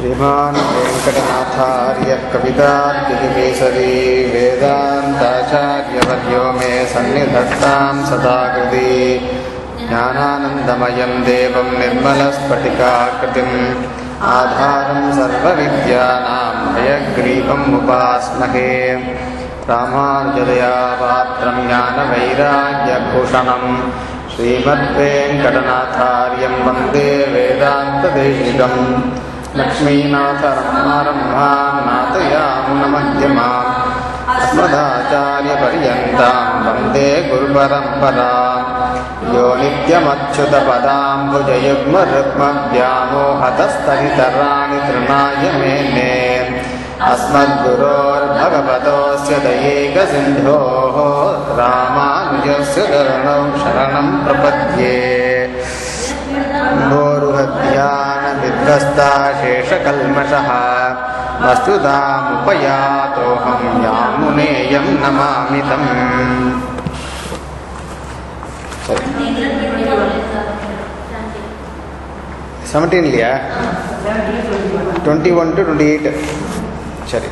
श्रीमान् वेङ्कटनाथार्यः कवितार्किकेसरी वेदान्ताचार्यवर्यो मे सन्निधत्तां सदा कृति ज्ञानानन्दमयं देवं निर्मलस्फटिकाकृतिम् आधारं सर्वविद्यानां हयग्रीवम् उपास्महे रामानुजदया पात्रं ज्ञानवैराग्यभूषणम् श्रीमद्वेङ्कटनाथार्यं वन्दे वेदान्तदेशिकम् लक्ष्मीनाथरमारम्भां नाथयामुनमध्यमाम् अस्मदाचार्यपर्यन्तां वन्दे गुरुपरम्पराम् यो नित्यमच्युतपदाम्बुजयुग्मरुग्मव्यामोहतस्तरितराणि तृणाय मेने अस्मद्गुरोर्भगवतोऽस्य दयैकसिन्धोः रामानुजस्य चरणौ शरणं प्रपद्ये भोरुहध्यानविध्वस्ता शेषकल्मषः वस्तुतामुपयातोऽहं यामुनेयं नमामि तम् சரி செவன்டீன் இல்லையா twenty one two twenty eight சரி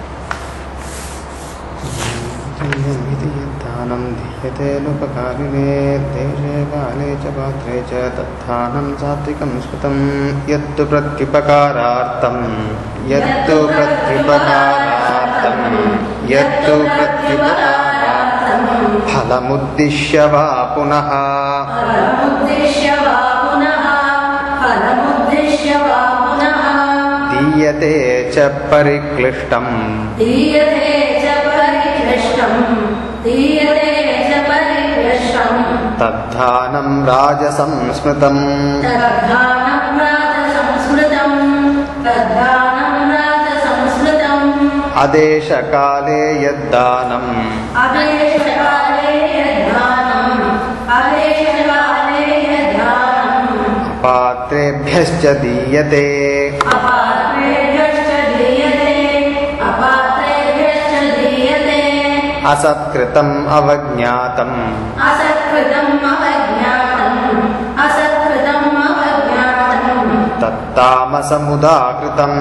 दानं दीयतेनुपकारिणे देशे काले च पात्रे च तत्थानं सात्विकं स्मृतं यत्तु प्रत्युपकारार्थं यत्तु प्रत्युपकारार्थं यत्तु प्रत्युपकारार्थं फलमुद्दिश्य वा पुनः फलमुद्दिश्य वा पुनः फलमुद्दिश्य वा पुनः दीयते च परिक्लिष्टम् दीयते च परिकृष्टम् दीयते च परिकृष्टम् तद्धानं राजसंस्मृतम् तद्धानं राजसंस्मृतम् तद्धानं राजसंस्मृतम् अदेशकाले यद्दानम् अदेशकाले यद्धानम् अदेशकाले यद्धानम् पात्रेभ्यश्च दीयते अपात्रेभ्यश्च दीयते अपात्रेभ्यश्च दीयते असत्कृतम् अवज्ञातम् असत्कृतम् अवज्ञातम् असत्कृतम् अवज्ञातम् तत्तामसमुदाकृतम्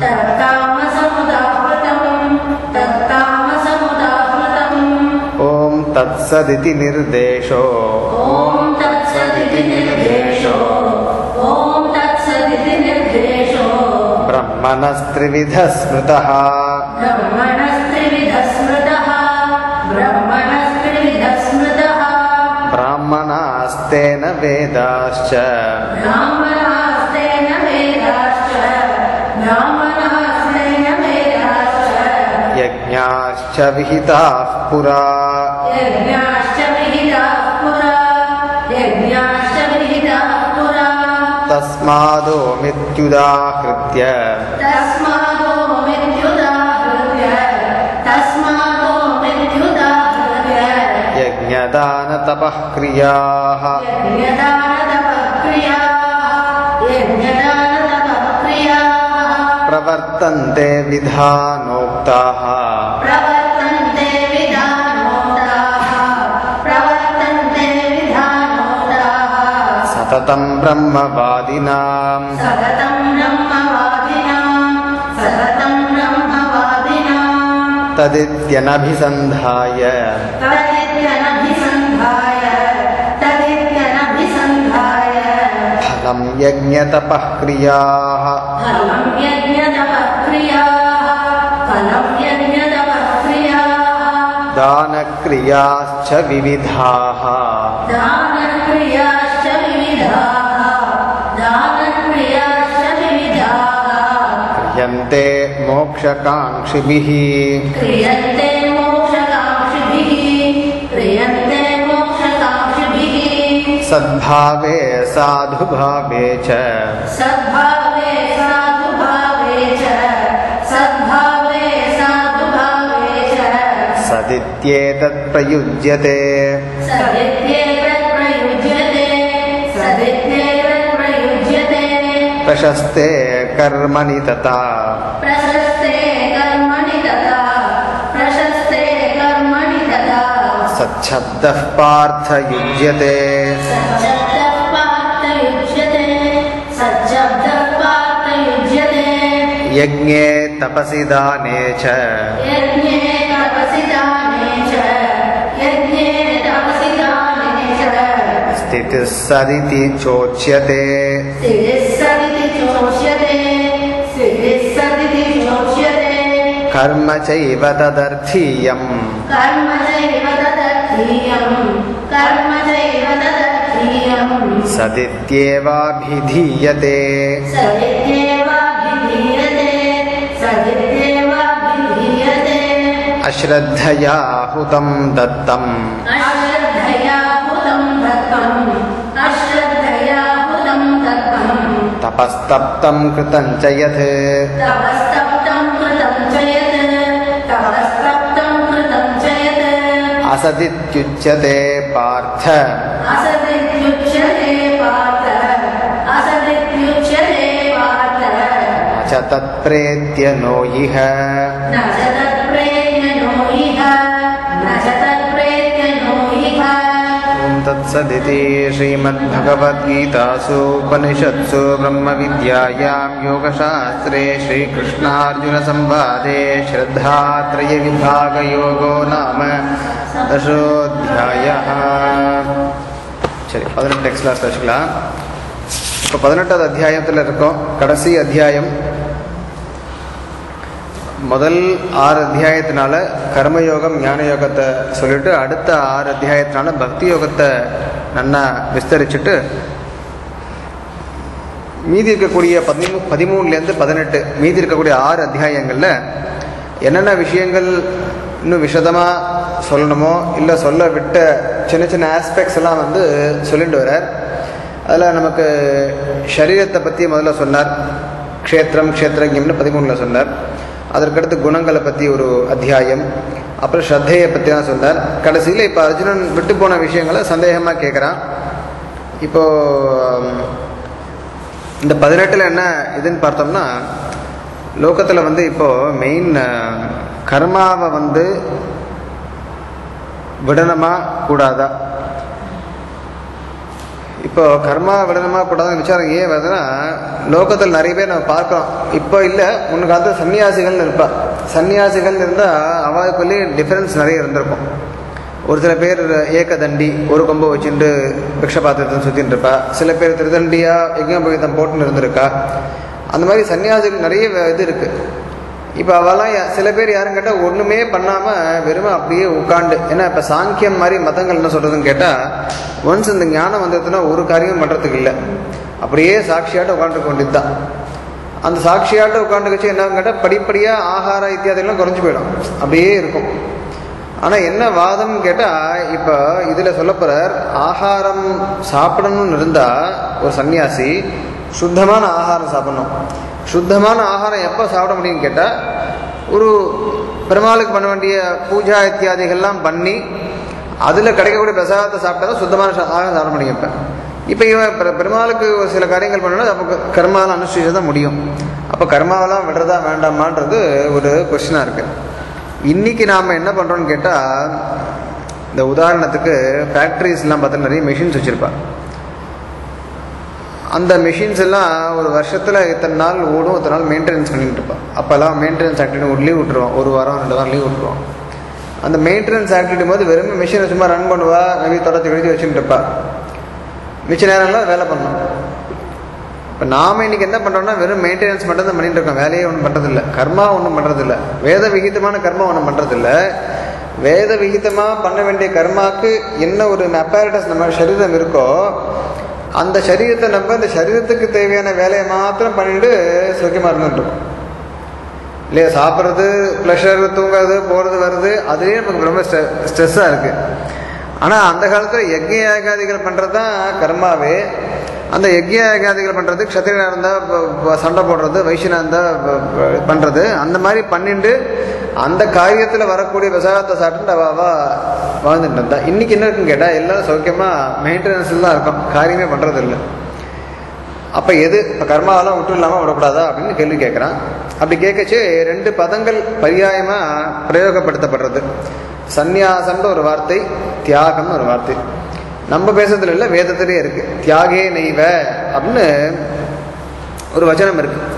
तत्तामसमुदाहृतम् तत्तामसमुदाहृतम् ॐ तत्सदिति निर्देशो ॐ तत्सदिति निर्देशो ॐ तत्सदिति निर्देशो ब्रह्मणस्त्रिविधः स्मृतः ब्रह्मणस्त्रिविधः स्मृतः ब्रह्मणस्त्रिविधः स्मृतः ब्राह्मणास्तेन वेदाश्च ब्राह्मणास्तेन वेदाश्च ब्राह्मणास्तेन वेदाश्च यज्ञाश्च विहिताः पुरा यज्ञाश्च विहिताः पुरा यज्ञाश्च विहिताः पुरा तस्मादो मित्युदाहृत्य तस्मादो मित्युदाहृत्य तस्मादो मित्युदाहृत्य यज्ञदानतपः क्रियाः यज्ञदानतपक्रियाः यज्ञदानतपक्रियाः प्रवर्तन्ते विधानोक्ताः प्रवर्तन्ते विधानोक्ताः प्रवर्तन्ते विधानोक्ताः सततं ब्रह्मवादिनाम् सततं ब्रह्मवादिनां सततं ब्रह्मवादिनां तदित्यनभिसन्धाय तदित्यनभिसन्धाय तदित्यनभिसन्धाय फलं यज्ञतपः क्रियाः फलं यज्ञतपक्रियाः फलं यज्ञतपक्रियाः दानक्रियाश्च विविधाः दानक्रियाश्च विविधाः दानक्रियाश्च विविधाः क्रियन्ते मोक्षकाङ्क्षिभिः क्रियन्ते मोक्षकाङ्क्षिभिः क्रियन्ते मोक्षकाङ्क्षिभिः सद्भावे साधुभावे च सद्भावे साधुभावे च सद्भावे साधुभावे च सदित्येतत् प्रयुज्यते सदित्येतत् प्रयुज्यते सदित्येतत् प्रयुज्यते प्रशस्ते कर्मणि तथा प्रशस्ते कर्मणि तथा प्रशस्ते कर्मणि तथा सच्छब्दः पार्थयुज्यते सच्चब्दः पार्थयुज्यते सच्चब्दः पार्थयुज्यते यज्ञे तपसि दाने च यज्ञे तपसि दाने च यज्ञे तपसि दाने च स्थितिः सदिति चोच्यते सिरिः सदिति चोष्यते सिरिः सदिति चोष्यते कर्म चैव तदर्थीयम् कर्म चैव तदर्थीयम् कर्म चैव तदर्थीयम् सदित्येवाभिधीयते सदित्येवाभिधीयते सदित्येवाभिधीयते अश्रद्धया हुतं दत्तम् अश्रद्धया हुतं दत्तम् अश्रद्धया हुतं दत्तम् तपस्तप्तं कृतं च यत् तपस्तप्तं कृतं च यत् तपस्तप्तं कृतं च यत् असदित्युच्यते पार्थ असदित्युच्यते पार्थ असदित्युच्यते पार्थ न च तत्प्रेत्य नो इह न च तत्प्रेत्य नो इह न च तत्प्रेत्य नो इह ॐ तत्सदिति श्रीमद्भगवद्गीतासु उपनिषत्सु ब्रह्मविद्यायां योगशास्त्रे श्रीकृष्णार्जुनसंवादे श्रद्धात्रयविभागयोगो नाम दशोऽध्यायः சரி பதினெட்டு நெக்ஸ்ட் கிளாஸ் வச்சுக்கலாம் இப்போ பதினெட்டாவது அத்தியாயத்தில் இருக்கோம் கடைசி அத்தியாயம் முதல் ஆறு அத்தியாயத்தினால கர்மயோகம் ஞான யோகத்தை சொல்லிட்டு அடுத்த ஆறு அத்தியாயத்தினால பக்தி யோகத்தை நன்னா விஸ்தரிச்சுட்டு மீதி இருக்கக்கூடிய பதிமூ பதிமூணுலேருந்து பதினெட்டு மீதி இருக்கக்கூடிய ஆறு அத்தியாயங்களில் என்னென்ன விஷயங்கள் இன்னும் விஷதமாக சொல்லணுமோ இல்லை சொல்ல விட்ட சின்ன சின்ன ஆஸ்பெக்ட்ஸ் எல்லாம் வந்து சொல்லிட்டு வரார் அதில் நமக்கு சரீரத்தை பற்றி முதல்ல சொன்னார் க்ஷேத்திரம் க்ஷேத்திரஜம்னு பதிமூணில் சொன்னார் அதற்கடுத்து குணங்களை பற்றி ஒரு அத்தியாயம் அப்புறம் ஸ்ரத்தையை பற்றி தான் சொன்னார் கடைசியில் இப்போ அர்ஜுனன் விட்டு போன விஷயங்களை சந்தேகமாக கேட்குறான் இப்போது இந்த பதினெட்டில் என்ன இதுன்னு பார்த்தோம்னா லோகத்தில் வந்து இப்போது மெயின் கர்மாவை வந்து விடணுமா கூடாதா இப்போ கர்மா விடணுமா கூடாதுன்னு விசாரம் ஏன் வருதுன்னா லோகத்தில் நிறைய பேர் நம்ம பார்க்குறோம் இப்போ இல்லை முன்ன காலத்தில் சன்னியாசிகள்னு இருப்பா சன்னியாசிகள் இருந்தால் அவளுக்குள்ளேயே டிஃப்ரென்ஸ் நிறைய இருந்திருக்கும் ஒரு சில பேர் ஏக்கதண்டி ஒரு கொம்பை வச்சுட்டு பிக்ஷபாத்திரத்தை சுற்றின்னு இருப்பா சில பேர் திருதண்டியாக யஜ்ஞோபவீதம் போட்டுன்னு இருந்திருக்கா அந்த மாதிரி சன்னியாசிகள் நிறைய இது இருக்குது இப்போ அவெல்லாம் யா- சில பேர் யாரும் கேட்டால் ஒன்றுமே பண்ணாமல் வெறும் அப்படியே உட்காண்டு ஏன்னா இப்போ சாங்கியம் மாதிரி மதங்கள் என்ன சொல்கிறதுன்னு கேட்டால் ஒன்ஸ் இந்த ஞானம் வந்ததுன்னா ஒரு காரியம் பண்ணுறதுக்கு இல்லை அப்படியே சாட்சியாட்ட உட்காந்து கொண்டிது தான் அந்த சாட்சியாட்ட உட்காந்து வச்சு என்ன கேட்டால் படிப்படியாக ஆகார இத்தியாதிகள்லாம் குறைஞ்சு போயிடும் அப்படியே இருக்கும் ஆனால் என்ன வாதம்னு கேட்டால் இப்போ இதில் சொல்லப்போகிறார் ஆகாரம் சாப்பிடணும்னு இருந்தால் ஒரு சன்னியாசி சுத்தமான ஆகாரம் சாப்பிடணும் சுத்தமான ஆகாரம் எப்போ சாப்பிட முடியும்னு கேட்டால் ஒரு பெருமாளுக்கு பண்ண வேண்டிய பூஜா இத்தியாதிகள்லாம் பண்ணி அதில் கிடைக்கக்கூடிய பிரசாதத்தை சாப்பிட்டா தான் சுத்தமான சா- ஆகாரம் சாப்பிட முடியும் இப்போ இப்போ இவன் பெரு- பெருமாளுக்கு ஒரு சில காரியங்கள் பண்ணணும் அப்போ கர்மாவெல்லாம் அனுஷ்டிச்சு தான் முடியும் அப்போ கர்மாவெல்லாம் விடுறதா வேண்டாமான்றது ஒரு கொஸ்டினாக இருக்குது இன்னைக்கு நாம் என்ன பண்ணுறோம்னு கேட்டால் இந்த உதாரணத்துக்கு ஃபேக்ட்ரிஸ்லாம் பார்த்தா நிறைய மிஷின்ஸ் வச்சுருப்பா அந்த மிஷின்ஸ் எல்லாம் ஒரு வருஷத்தில் இத்தனை நாள் ஓடும் இத்தனை நாள் மெயின்டெனன்ஸ் பண்ணிட்டு இருப்பான் அப்போல்லாம் மெயின்டெனன்ஸ் ஆக்டிவிட்டி ஒரு லீவ் விட்டுருவான் ஒரு வாரம் ரெண்டு வாரம் லீவ் விட்டுருவான் அந்த மெயின்டெனன்ஸ் ஆக்டிவிட்டி போது வெறும் மிஷினை சும்மா ரன் பண்ணுவா மேபி தொடர்ச்சி கழிச்சு வச்சுட்டு இருப்பா மிச்ச நேரம்லாம் வேலை பண்ணணும் இப்போ நாம் இன்னைக்கு என்ன பண்ணுறோம்னா வெறும் மெயின்டெனன்ஸ் மட்டும் தான் பண்ணிட்டு இருக்கோம் வேலையே ஒன்றும் பண்ணுறதில்ல கர்மா ஒன்றும் பண்ணுறதில்ல வேத விகிதமான கர்மா ஒன்றும் பண்ணுறதில்ல வேத விகிதமாக பண்ண வேண்டிய கர்மாக்கு என்ன ஒரு அப்பாரட்டஸ் நம்ம சரீரம் இருக்கோ அந்த சரீரத்தை நம்ம இந்த சரீரத்துக்கு தேவையான வேலையை மாத்திரம் பண்ணிட்டு சுகமாக இருந்துட்டு இருக்கோம் இல்லையா சாப்பிட்றது ப்ளஷர் தூங்குறது போகிறது வருது அதுவே நமக்கு ரொம்ப ஸ்ட்ரெ ஸ்ட்ரெஸ்ஸாக இருக்குது ஆனால் அந்த காலத்தில் யஜ்ய யாகாதிகள் பண்ணுறது தான் கர்மாவே அந்த யஜ்ய யாகாதிகள் பண்ணுறது க்ஷத்திரியனாக இருந்தால் சண்டை போடுறது வைஷ்யனாக இருந்தால் பண்ணுறது அந்த மாதிரி பண்ணிட்டு அந்த காரியத்தில் வரக்கூடிய விசாகத்தை சாப்பிட்டு அவ அவ வாழ்ந்துட்டு இருந்தா இன்னைக்கு என்ன இருக்குன்னு கேட்டால் எல்லாரும் சௌக்கியமாக மெயின்டெனன்ஸில் தான் இருக்கும் காரியமே பண்ணுறது இல்லை அப்போ எது இப்போ கர்மாவெல்லாம் விட்டு இல்லாமல் விடக்கூடாதா அப்படின்னு கேள்வி கேட்குறான் அப்படி கேட்கச்சு ரெண்டு பதங்கள் பரியாயமாக பிரயோகப்படுத்தப்படுறது சந்நியாசம்ன்ற ஒரு வார்த்தை தியாகம்னு ஒரு வார்த்தை நம்ம பேசுறதுல இல்லை வேதத்திலே இருக்கு தியாகே நெய்வ அப்படின்னு ஒரு வச்சனம் இருக்கு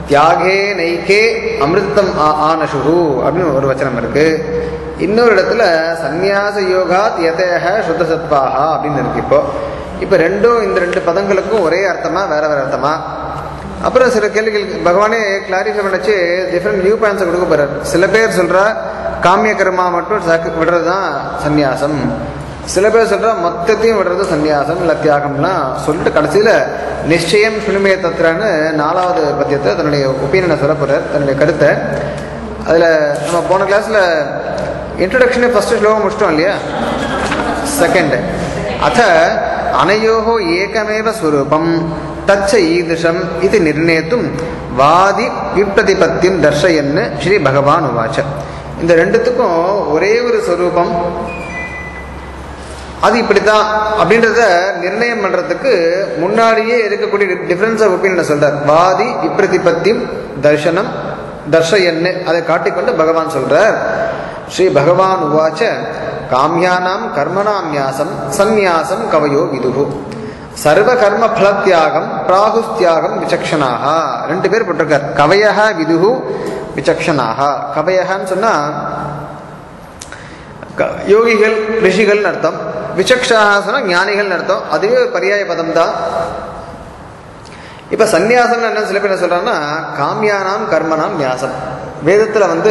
தியாகே நைக்கே அமிர்தம் ஆ- ஆனசுகு அப்படின்னு ஒரு வச்சனம் இருக்கு இன்னொரு இடத்துல சந்நியாச யோகாத் யதேக சுத்த சத்வாகா அப்படின்னு இருக்கு இப்போ இப்போ ரெண்டும் இந்த ரெண்டு பதங்களுக்கும் ஒரே அர்த்தமா வேற வேற அர்த்தமா அப்புறம் சில கேள்விகள் பகவானே கிளாரிஃபை பண்ணிச்சு டிஃப்ரெண்ட் வியூ பாயிண்ட்ஸை கொடுக்க போறார் சில பேர் சொல்றா காமிய கர்மா மட்டும் சாக்கு விடுறது தான் சந்நியாசம் சில பேர் சொல்றா மொத்தத்தையும் விடுறது சந்நியாசம் இல்லை தியாகம்லாம் சொல்லிட்டு கடைசியில் நிச்சயம் சுனிமே தத்துறான்னு நாலாவது பத்தியத்தை தன்னுடைய ஒப்பீனியனை சொல்ல போறார் தன்னுடைய கருத்தை அதில் நம்ம போன கிளாஸில் இன்ட்ரடக்ஷனே ஃபஸ்ட்டு ஸ்லோகம் முடிச்சிட்டோம் இல்லையா செகண்ட் அத்த அனயோகோ ஏகமேவ ஸ்வரூபம் தச்ச ஈதிருஷம் இது நிர்ணயித்தும் வாதி விப்ரதிபத்தியும் தர்ஷயன்னு ஸ்ரீ பகவான் உவாச்ச இந்த ரெண்டுத்துக்கும் ஒரே ஒரு ஸ்வரூபம் அது இப்படித்தான் அப்படின்றத நிர்ணயம் பண்றதுக்கு முன்னாடியே இருக்கக்கூடிய டிஃபரன்ஸ் ஆஃப் ஒப்பீனியன் சொல்றார் வாதி விப்ரதிபத்தியும் தர்ஷனம் தர்ஷயன்னு அதை காட்டிக்கொண்டு பகவான் சொல்றார் ஸ்ரீ பகவான் உவாச்ச காமியானாம் கர்மணாம் ஞாசம் சந்நியாசம் கவயோ விதுகு சர்வ கர்ம பலத்தியாகம் பிராகுஸ்தியாகம் விசக்ஷனாக ரெண்டு பேர் போட்டிருக்கார் கவயஹ விதுகு விசக்ஷனாக கவயஹன்னு சொன்னா க- யோகிகள் ரிஷிகள்னு அர்த்தம் விசக்ஷாக சொன்னா ஞானிகள்னு அர்த்தம் அதுவே ஒரு பரியாய பதம் தான் இப்ப சந்நியாசம் என்ன சில பேர் என்ன சொல்றாங்கன்னா காமியானாம் கர்மனாம் ஞாசம் வேதத்துல வந்து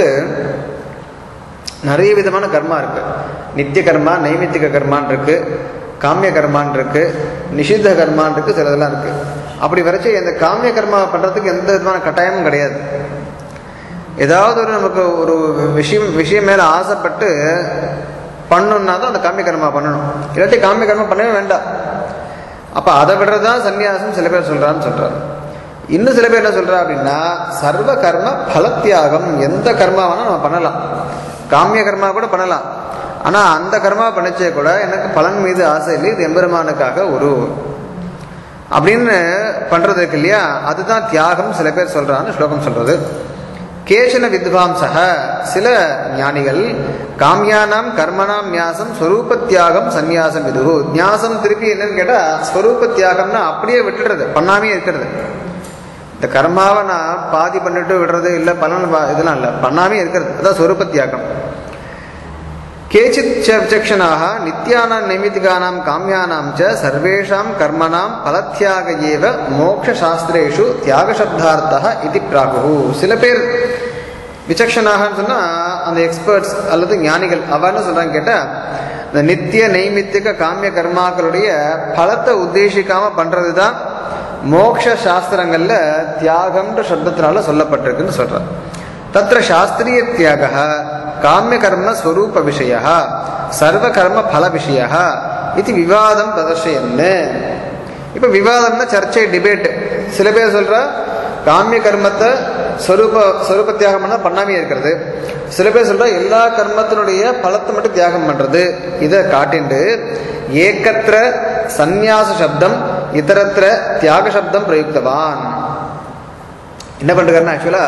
நிறைய விதமான கர்மா இருக்கு நித்திய கர்மா நைமித்திக கர்மான் இருக்கு காமிய கர்மான் இருக்கு நிஷித்த கர்மான் இருக்கு சிலதெல்லாம் இருக்கு அப்படி வரைச்சு இந்த காமிய கர்மா பண்றதுக்கு எந்த விதமான கட்டாயமும் கிடையாது ஏதாவது ஒரு நமக்கு ஒரு விஷயம் விஷயம் மேல ஆசைப்பட்டு பண்ணணும்னா தான் அந்த காமிய கர்மா பண்ணணும் இல்லாட்டி காமிய கர்மா பண்ணவே வேண்டாம் அப்ப அதை விடுறதா சன்னியாசம் சில பேர் சொல்றான்னு சொல்றாரு இன்னும் சில பேர் என்ன சொல்றா அப்படின்னா சர்வ கர்ம பலத்தியாகம் எந்த கர்மா வேணா நம்ம பண்ணலாம் காமிய கர்மா கூட பண்ணலாம் ஆனா அந்த கர்மா பண்ணிச்சே கூட எனக்கு பலன் மீது ஆசை இல்லை இது எம்பெருமானுக்காக ஒரு அப்படின்னு பண்றது இருக்கு இல்லையா அதுதான் தியாகம் சில பேர் சொல்றான்னு ஸ்லோகம் சொல்றது கேஷன வித்வாம்சக சில ஞானிகள் காமியானாம் கர்மனாம் நியாசம் ஸ்வரூப தியாகம் சந்நியாசம் விதுகு நியாசம் திருப்பி என்னன்னு கேட்டா ஸ்வரூப தியாகம்னா அப்படியே விட்டுடுறது பண்ணாமே இருக்கிறது இந்த கர்மாவை நான் பாதி பண்ணிட்டு விடுறது இல்லை பலன் பா- இதெல்லாம் இல்லை பண்ணாமே இருக்கிறது அதான் ஸ்வரூப தியாகம் கேச்சித் ச விசக்ஷனாக நித்யானாம் நைமித்திகானாம் காமியானாம் ச சர்வேஷாம் கர்மணாம் பலத்தியாக ஏவ மோக்ஷாஸ்திரேஷு தியாகசப்தார்த்தா இது பிராகு சில பேர் விசக்ஷனாகன்னு சொன்னா அந்த எக்ஸ்பர்ட்ஸ் அல்லது ஞானிகள் அவ என்ன சொல்றாங்க கேட்டா இந்த நித்திய நைமித்திக காமிய கர்மாக்களுடைய பலத்தை உத்தேசிக்காம பண்றதுதான் மோக்ஷ சாஸ்திரங்கள்ல தியாகம்ன்ற சப்தத்தினால சொல்லப்பட்டிருக்குன்னு சொல்றார் தத்திர சாஸ்திரிய தியாக காமிய கர்ம ஸ்வரூப விஷய சர்வ கர்ம பல விஷய இது விவாதம் பிரதர்ஷயன்னு இப்ப விவாதம்னா சர்ச்சை டிபேட் சில பேர் சொல்றா காமிய கர்மத்தை ஸ்வரூப ஸ்வரூப தியாகம் பண்ணா பண்ணாமே இருக்கிறது சில பேர் சொல்றா எல்லா கர்மத்தினுடைய பலத்தை மட்டும் தியாகம் பண்றது இதை காட்டிண்டு ஏக்கத்திர சந்நியாச சப்தம் இதரத்திர தியாக சப்தம் பிரயுக்தவான் என்ன பண்ணிருக்காருன்னா ஆக்சுவலா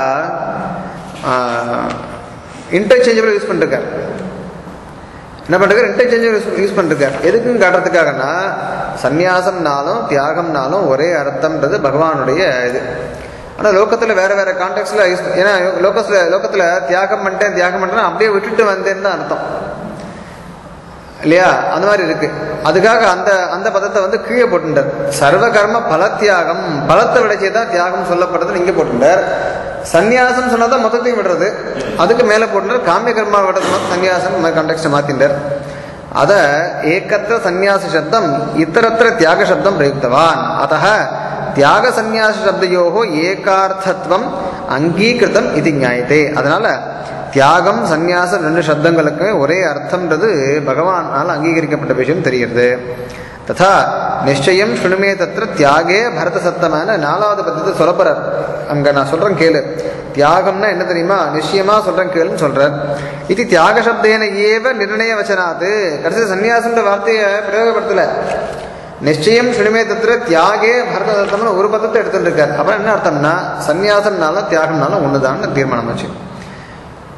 இன்டர்சேஞ்சபிள் யூஸ் பண்ணிருக்கார் என்ன பண்ணிருக்காரு இன்டர்சேஞ்சபிள் யூஸ் யூஸ் பண்ணிருக்கார் எதுக்குன்னு காட்டுறதுக்காகனா சந்நியாசம்னாலும் தியாகம்னாலும் ஒரே அர்த்தம்ன்றது பகவானுடைய இது ஆனால் லோகத்தில் வேற வேற கான்டெக்ட்ல யூஸ் ஏன்னா லோகத்தில் லோகத்தில் தியாகம் பண்ணிட்டேன் தியாகம் பண்ணிட்டேன் அப்படியே விட்டுட்டு வந்தேன்னு தான் அர்த்தம் இல்லையா அந்த மாதிரி இருக்கு அதுக்காக அந்த அந்த பதத்தை வந்து கீழே போட்டுட்டார் சர்வ கர்ம பல தியாகம் பலத்தை விடைச்சே தான் தியாகம் சொல்லப்படுறதுன்னு இங்கே போட்டுட்டார் சந்நியாசம் சொன்னாதான் மொத்தத்தையும் விடுறது அதுக்கு மேலே போட்டுட்டார் காமிய கர்மா விடுறது மட்டும் சந்நியாசம் கான்டெக்ட் மாத்தின்றார் அத ஏக்கத்திர சந்நியாச சப்தம் இத்தரத்திர தியாக சப்தம் பிரயுக்தவான் அத்த தியாக சந்நியாச சப்தையோகோ ஏகார்த்தத்துவம் அங்கீகிருதம் இது நியாயத்தே அதனால தியாகம் சந்நியாசம் ரெண்டு சப்தங்களுக்கு ஒரே அர்த்தம்ன்றது பகவானால் அங்கீகரிக்கப்பட்ட விஷயம் தெரிகிறது ததா நிச்சயம் சுணுமே தத்திர தியாகே பரத சத்தமான நாலாவது பத்தியத்தை சொல்லப்படுறார் அங்க நான் சொல்றேன் கேளு தியாகம்னா என்ன தெரியுமா நிச்சயமா சொல்றேன் கேளுன்னு சொல்றார் இது தியாக சப்தேன ஏவ நிர்ணய வச்சனாது கடைசி சந்நியாசம்ன்ற வார்த்தையை பிரயோகப்படுத்தல நிச்சயம் சுனிமே தத்திர தியாகே பரத சத்தம்னு ஒரு பதத்தை எடுத்துட்டு இருக்கார் அப்புறம் என்ன அர்த்தம்னா சந்நியாசம்னாலும் தியாகம்னாலும் ஒண்ணுதான்னு தீர்மானம் ஆச்சு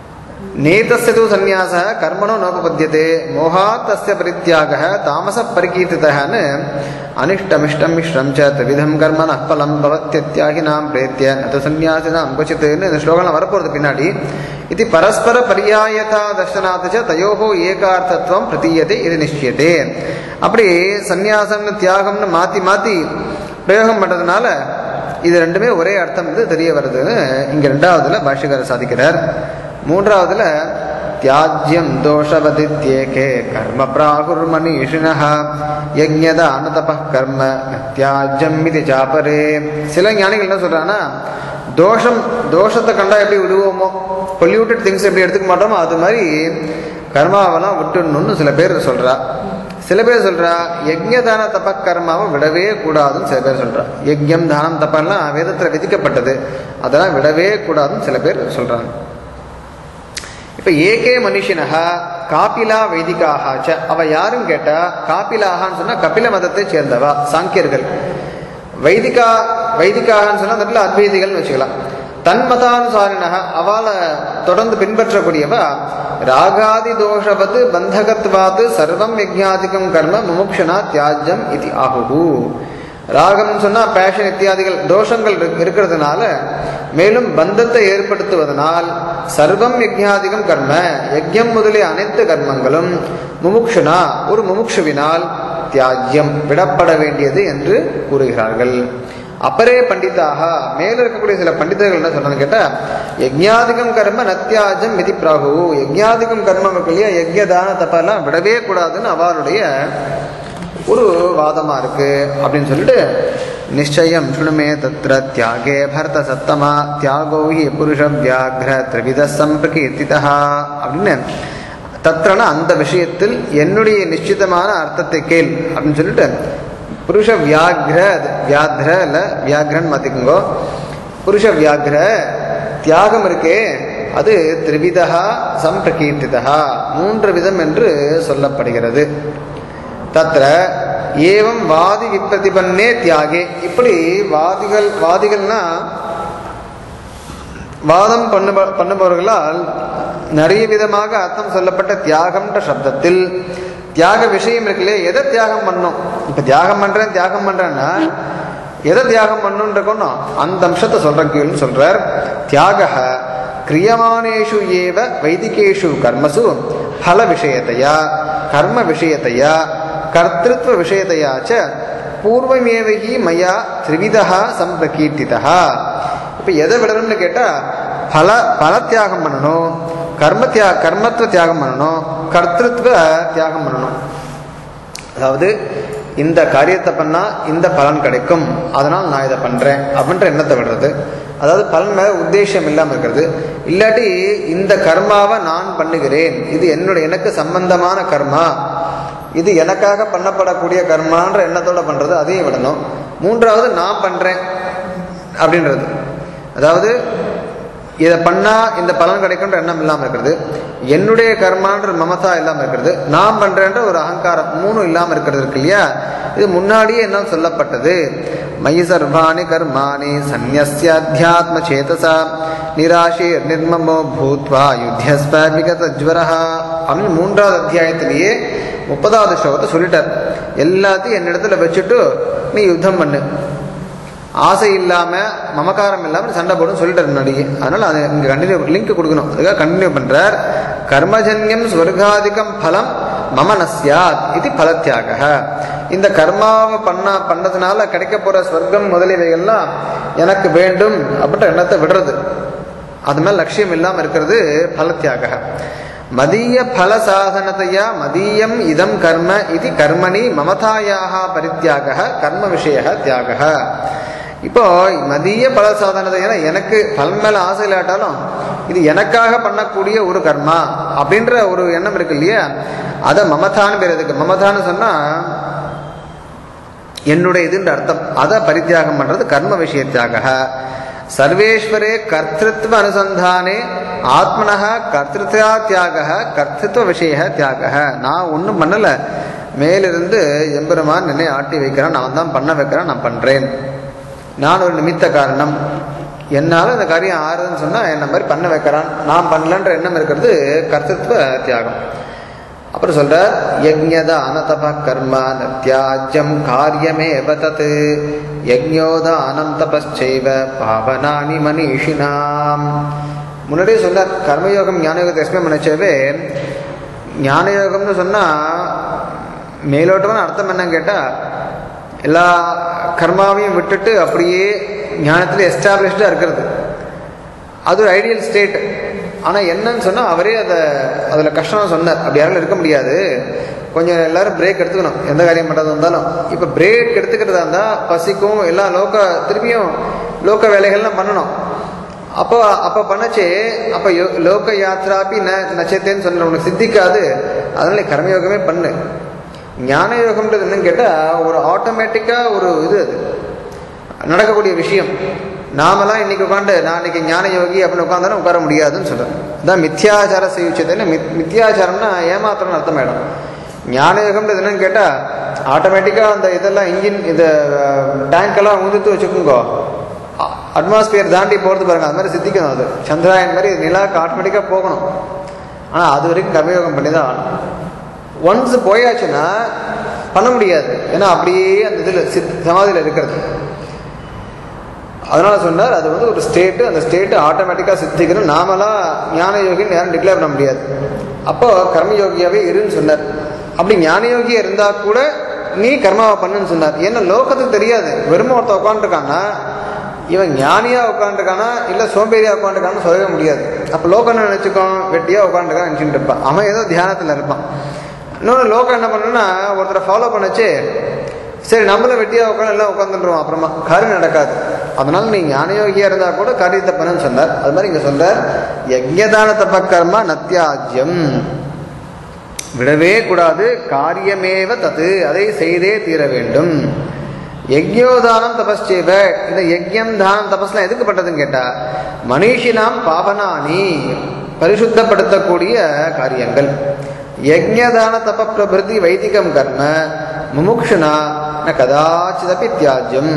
நேதஸ்ய தூ சந்நியாச கர்மணோ நோபபத்தியதே மோகாத் தஸ்ய பரித்தியாக தாமச பரிகீர்த்திதன்னு அனிஷ்டமிஷ்டம் மிஷ்ரம் ச திரிவிதம் கர்மன பலம் பவத்தியத்தியாகி நாம் பிரேத்திய அது சந்நியாசினாம் கொச்சித்துன்னு இந்த ஸ்லோகம்லாம் வரப்போகிறது பின்னாடி இது பரஸ்பர பரியாயதா தர்ஷனாத் ச தயோகோ ஏகார்த்தத்துவம் பிரதீயதே இது நிச்சயத்தே அப்படி சந்நியாசம்னு தியாகம்னு மாற்றி மாற்றி பிரயோகம் பண்ணுறதுனால இது ரெண்டுமே ஒரே அர்த்தம் இது தெரிய வருதுன்னு இங்க ரெண்டாவதுல பாஷ்யக்காரர் சாதிக்கிறார் மூன்றாவதுல தியாஜ்யம் தோஷவதித்யேகே கர்ம பிராகுர்மணீஷிணः யஜ்ஞதான தப கர்ம ந தியாஜ்யம் இது சாப்பரே சில ஞானிகள் என்ன சொல்றாங்கன்னா தோஷம் தோஷத்தை கண்டா எப்படி விடுவோமோ பொல்யூட்டட் திங்ஸ் எப்படி எடுத்துக்க மாட்டோமோ அது மாதிரி கர்மாவெல்லாம் விட்டுடணும்னு சில பேர் சொல்றா சில பேர் சொல்றா யஜ்ஞதான தப கர்மாவை விடவே கூடாதுன்னு சில பேர் சொல்றா யஜ்யம் தானம் தப்பெல்லாம் வேதத்துல விதிக்கப்பட்டது அதெல்லாம் விடவே கூடாதுன்னு சில பேர் சொல்றாங்க இப்ப ஏகே மனுஷனஹா காபிலா வைதிகாக ச அவ யாருன்னு கேட்டா காபிலாகான்னு சொன்னா கபில மதத்தை சேர்ந்தவா சாங்கியர்கள் வைதிகா வைதிகாகன்னு சொன்னா அந்த இடத்துல அத்வைதிகள்னு வச்சுக்கலாம் தன்மதானுசாரினக அவளை தொடர்ந்து பின்பற்றக்கூடியவா ராகாதி தோஷவது பந்தகத்வாது சர்வம் யஜ்ஞாதிகம் கர்ம முமுக்ஷனா தியாஜ்யம் இது ஆகுகு ராகம் சொன்னா பேஷன் இத்தியாதிகள் தோஷங்கள் இருக்கு- இருக்கிறதுனால மேலும் பந்தத்தை ஏற்படுத்துவதனால் சர்வம் யஜ்ஞாதிகம் கர்ம யஜ்யம் முதலிய அனைத்து கர்மங்களும் முமுக்ஷுனா ஒரு முமுக்ஷுவினால் தியாஜ்யம் விடப்பட வேண்டியது என்று கூறுகிறார்கள் அப்பரே பண்டிதாக மேல இருக்கக்கூடிய சில பண்டிதர்கள் என்ன சொல்றாங்க கேட்டா யஜ்ஞாதிகம் கர்ம நத்தியாஜம் மிதி பிராகு யஜ்ஞாதிகம் கர்மம் இருக்கு இல்லையா யஜ்யதான தப்பெல்லாம் விடவே கூடாதுன்னு அவருடைய ஒரு வாதமா இருக்கு அப்படின்னு சொல்லிட்டு நிச்சயம் சுணுமே தத்ர தியாகே பரத சத்தமா தியாகோ ஹி புருஷ வியாக்ர திரிவித சம்பிரகீர்த்திதா அப்படின்னு தத்ரனா அந்த விஷயத்தில் என்னுடைய நிश्चितமான அர்த்தத்தை கேள் அப்படின்னு சொல்லிட்டு புருஷ வியாக்ர வியாத்ர இல்ல வியாக்ரன் மாத்திக்கோங்க புருஷ வியாக்ர தியாகம் இருக்கே அது திரிவிதா சம்பிரகீர்த்திதா மூன்று விதம் என்று சொல்லப்படுகிறது தத்ர ஏவம் வாதி விப்ரதிபன்னே தியாகே இப்படி வாதிகள் வாதிகள்னா வாதம் பண்ணுப பண்ணுபவர்களால் நிறைய விதமாக அர்த்தம் சொல்லப்பட்ட தியாகம்ன்ற சப்தத்தில் தியாக விஷயம் இருக்குல்லையே எதை தியாகம் பண்ணணும் இப்ப தியாகம் பண்றேன் தியாகம் பண்றேன்னா எதை தியாகம் பண்ணணுன்றக்கணும் அந்த அம்சத்தை சொல்றேன் கீழ்னு சொல்றார் தியாக கிரியமானேஷு ஏவ வைதிகேஷு கர்மசு பல விஷயத்தையா கர்ம விஷயத்தையா கர்த்திருவ விஷயத்தையா ச பூர்வமேவகி மயா திரிவிதா சம்பிரகீர்த்திதா இப்போ எதை விடணும்னு கேட்டால் பல பல தியாகம் பண்ணணும் கர்ம தியா கர்மத்துவ தியாகம் பண்ணணும் கர்த்திருவ தியாகம் பண்ணணும் அதாவது இந்த காரியத்தை பண்ணா இந்த பலன் கிடைக்கும் அதனால் நான் இதை பண்றேன் அப்படின்ற எண்ணத்தை விடுறது அதாவது பலன் மேல உத்தேசம் இல்லாம இருக்கிறது இல்லாட்டி இந்த கர்மாவை நான் பண்ணுகிறேன் இது என்னுடைய எனக்கு சம்பந்தமான கர்மா இது எனக்காக பண்ணப்படக்கூடிய கர்மான்ற எண்ணத்தோட பண்றது அதையும் விடணும் மூன்றாவது நான் பண்றேன் அப்படின்றது அதாவது இதை பண்ணா இந்த பலன் கிடைக்கும்ன்ற எண்ணம் இல்லாமல் இருக்கிறது என்னுடைய கர்மான்ற மமதா இல்லாமல் இருக்கிறது நான் பண்றேன்ற ஒரு அகங்காரம் மூணும் இல்லாமல் இருக்கிறது இருக்கு இல்லையா இது முன்னாடியே என்ன சொல்லப்பட்டது மயி சர்வாணி கர்மாணி சந்நியஸ்ய அத்தியாத்ம சேதசா நிராஷீர் நிர்மமோ பூத்வா யுத்தியஸ்வ விகத ஜ்வரஹா அப்படின்னு மூன்றாவது அத்தியாயத்திலேயே முப்பதாவது ஸ்லோகத்தை சொல்லிட்டார் எல்லாத்தையும் என்னிடத்துல வச்சுட்டு நீ யுத்தம் பண்ணு ஆசை இல்லாம மமகாரம் இல்லாம சண்டை போடும் சொல்லிட்டாரு முன்னாடி அதனால அது இங்க கண்டினியூ லிங்க் கொடுக்கணும் அதுக்காக கண்டினியூ பண்றார் கர்மஜன்யம் ஸ்வர்காதிகம் பலம் மம நஸ்யாத் இது பலத்தியாக இந்த கர்மாவை பண்ண பண்ணதுனால கிடைக்க போற ஸ்வர்க்கம் முதலியவைகள்லாம் எனக்கு வேண்டும் அப்படின்ற எண்ணத்தை விடுறது அது மேல லட்சியம் இல்லாம இருக்கிறது பலத்தியாக மதீய பல சாதனத்தையா மதீயம் இதம் கர்ம இது கர்மணி மமதாயாக பரித்தியாக கர்ம விஷய தியாக இப்போ மதிய பல சாதனத்தை ஏன்னா எனக்கு பலன் மேல ஆசை இல்லாட்டாலும் இது எனக்காக பண்ணக்கூடிய ஒரு கர்மா அப்படின்ற ஒரு எண்ணம் இருக்கு இல்லையா அதை மமதான்னு பேர் எதுக்கு மமதான்னு சொன்னா என்னுடைய இதுன்ற அர்த்தம் அதை பரித்தியாகம் பண்றது கர்ம விஷயத்தியாக சர்வேஸ்வரே கர்த்திருவ அனுசந்தானே ஆத்மனக கர்த்திருவா தியாக கர்த்திருவ விஷய தியாக நான் ஒன்றும் பண்ணல மேலிருந்து எம்பெருமான் என்னை ஆட்டி வைக்கிறான் நான் தான் பண்ண வைக்கிறேன் நான் பண்றேன் நான் ஒரு நிமித்த காரணம் என்னால் இந்த காரியம் ஆறுதுன்னு சொன்னால் என்ன மாதிரி பண்ண வைக்கிறான் நான் பண்ணலன்ற எண்ணம் இருக்கிறது கர்த்தத்துவ தியாகம் அப்புறம் சொல்றார் யஜ்ஞதான தப கர்ம நத்தியாஜ்யம் காரியமே தத் யஜ்ஞோதானம் தபச்சைவ பாவனானி மனிஷினாம் முன்னாடியே சொன்னார் கர்மயோகம் ஞானயோகத்தை எக்ஸ்பிளைன் பண்ணச்சவே ஞானயோகம்னு சொன்னால் மேலோட்டமான அர்த்தம் என்னன்னு கேட்டால் எல்லா கர்மாவையும் விட்டுட்டு அப்படியே ஞானத்தில் எஸ்டாப்ளிஷ்டாக இருக்கிறது அது ஒரு ஐடியல் ஸ்டேட் ஆனால் என்னன்னு சொன்னால் அவரே அதை அதில் கஷ்டம் சொன்னார் அப்படி யாராலும் இருக்க முடியாது கொஞ்சம் எல்லாரும் பிரேக் எடுத்துக்கணும் எந்த காரியம் பண்ணுறது இருந்தாலும் இப்போ பிரேக் எடுத்துக்கிறதா இருந்தால் பசிக்கும் எல்லா லோக்க திருப்பியும் லோக்க வேலைகள்லாம் பண்ணணும் அப்போ அப்போ பண்ணச்சே அப்போ யோ லோக யாத்ராப்பி ந நச்சத்தேன்னு சொன்ன உனக்கு சித்திக்காது அதனால நீ கர்மயோகமே பண்ணு ஞான யோகம்ன்றது என்னன்னு கேட்டால் ஒரு ஆட்டோமேட்டிக்காக ஒரு இது அது நடக்கக்கூடிய விஷயம் நாமெல்லாம் இன்னைக்கு உட்காந்து நான் இன்னைக்கு ஞான யோகி அப்படின்னு உட்காந்தாலும் உட்கார முடியாதுன்னு சொல்கிறேன் இதான் மித்யாச்சார செய்யுச்சதுன்னு மித் மித்யாச்சாரம்னா ஏமாத்திரம்னு அர்த்தமாயிடும் ஞான யோகம்ன்றது என்னன்னு கேட்டால் ஆட்டோமேட்டிக்காக அந்த இதெல்லாம் இன்ஜின் இந்த டேங்க் எல்லாம் உந்துத்து வச்சுக்கோங்க அட்மாஸ்பியர் தாண்டி போகிறது பாருங்க அது மாதிரி சித்திக்கணும் அது சந்திராயன் மாதிரி நிலாவுக்கு ஆட்டோமேட்டிக்காக போகணும் ஆனால் அது வரைக்கும் கர்மயோகம் பண்ணி தான் ஆகணும் ஒன்ஸ் போயாச்சுன்னா பண்ண முடியாது ஏன்னா அப்படியே அந்த இதில் சித் சமாதியில் இருக்கிறது அதனால சொன்னார் அது வந்து ஒரு ஸ்டேட்டு அந்த ஸ்டேட்டு ஆட்டோமேட்டிக்காக சித்திக்கணும் நாமெல்லாம் ஞான யோகின்னு யாரும் டிக்ளேர் பண்ண முடியாது அப்போ கர்மயோகியாவே இருன்னு சொன்னார் அப்படி ஞான யோகியா இருந்தா கூட நீ கர்மாவை பண்ணுன்னு சொன்னார் ஏன்னா லோகத்துக்கு தெரியாது வெறும் ஒருத்தன் உட்காந்துருக்கான்னா இவன் ஞானியா உட்காந்துருக்கானா இல்லை சோம்பேறியா உட்காந்துருக்கான்னு சொல்லவே முடியாது அப்போ லோகம் என்ன நினச்சிக்கோ வெட்டியா உட்காந்துருக்கான் நினச்சிட்டு இருப்பான் அவன் ஏதோ தியானத்தில் இருப்பான் இன்னொன்று லோகம் என்ன பண்ணுன்னா ஒருத்தரை ஃபாலோ பண்ணச்சு சரி நம்மளும் வெட்டியா உட்காந்து எல்லாம் உட்காந்துருவோம் அப்புறமா காரியம் நடக்காது அதனால நீ ஞானயோகியா இருந்தா கூட காரியத்தை பண்ணுன்னு சொன்னார் அது மாதிரி இங்க சொல்றார் யஜ்யதான தபக்கர்மா நத்தியாஜ்யம் விடவே கூடாது காரியமேவ தது அதை செய்தே தீர வேண்டும் யஜ்யோதானம் தபஸ்சேவ இந்த யஜ்யம் தானம் தபஸ்லாம் எதுக்கு பட்டதுன்னு கேட்டா மனிஷினாம் பாவனானி பரிசுத்தப்படுத்தக்கூடிய காரியங்கள் யஜ்யதான தப பிரபிருதி வைதிகம் கர்ம முமுக்ஷுனா ந கதாச்சிதப்பி தியாஜ்யம்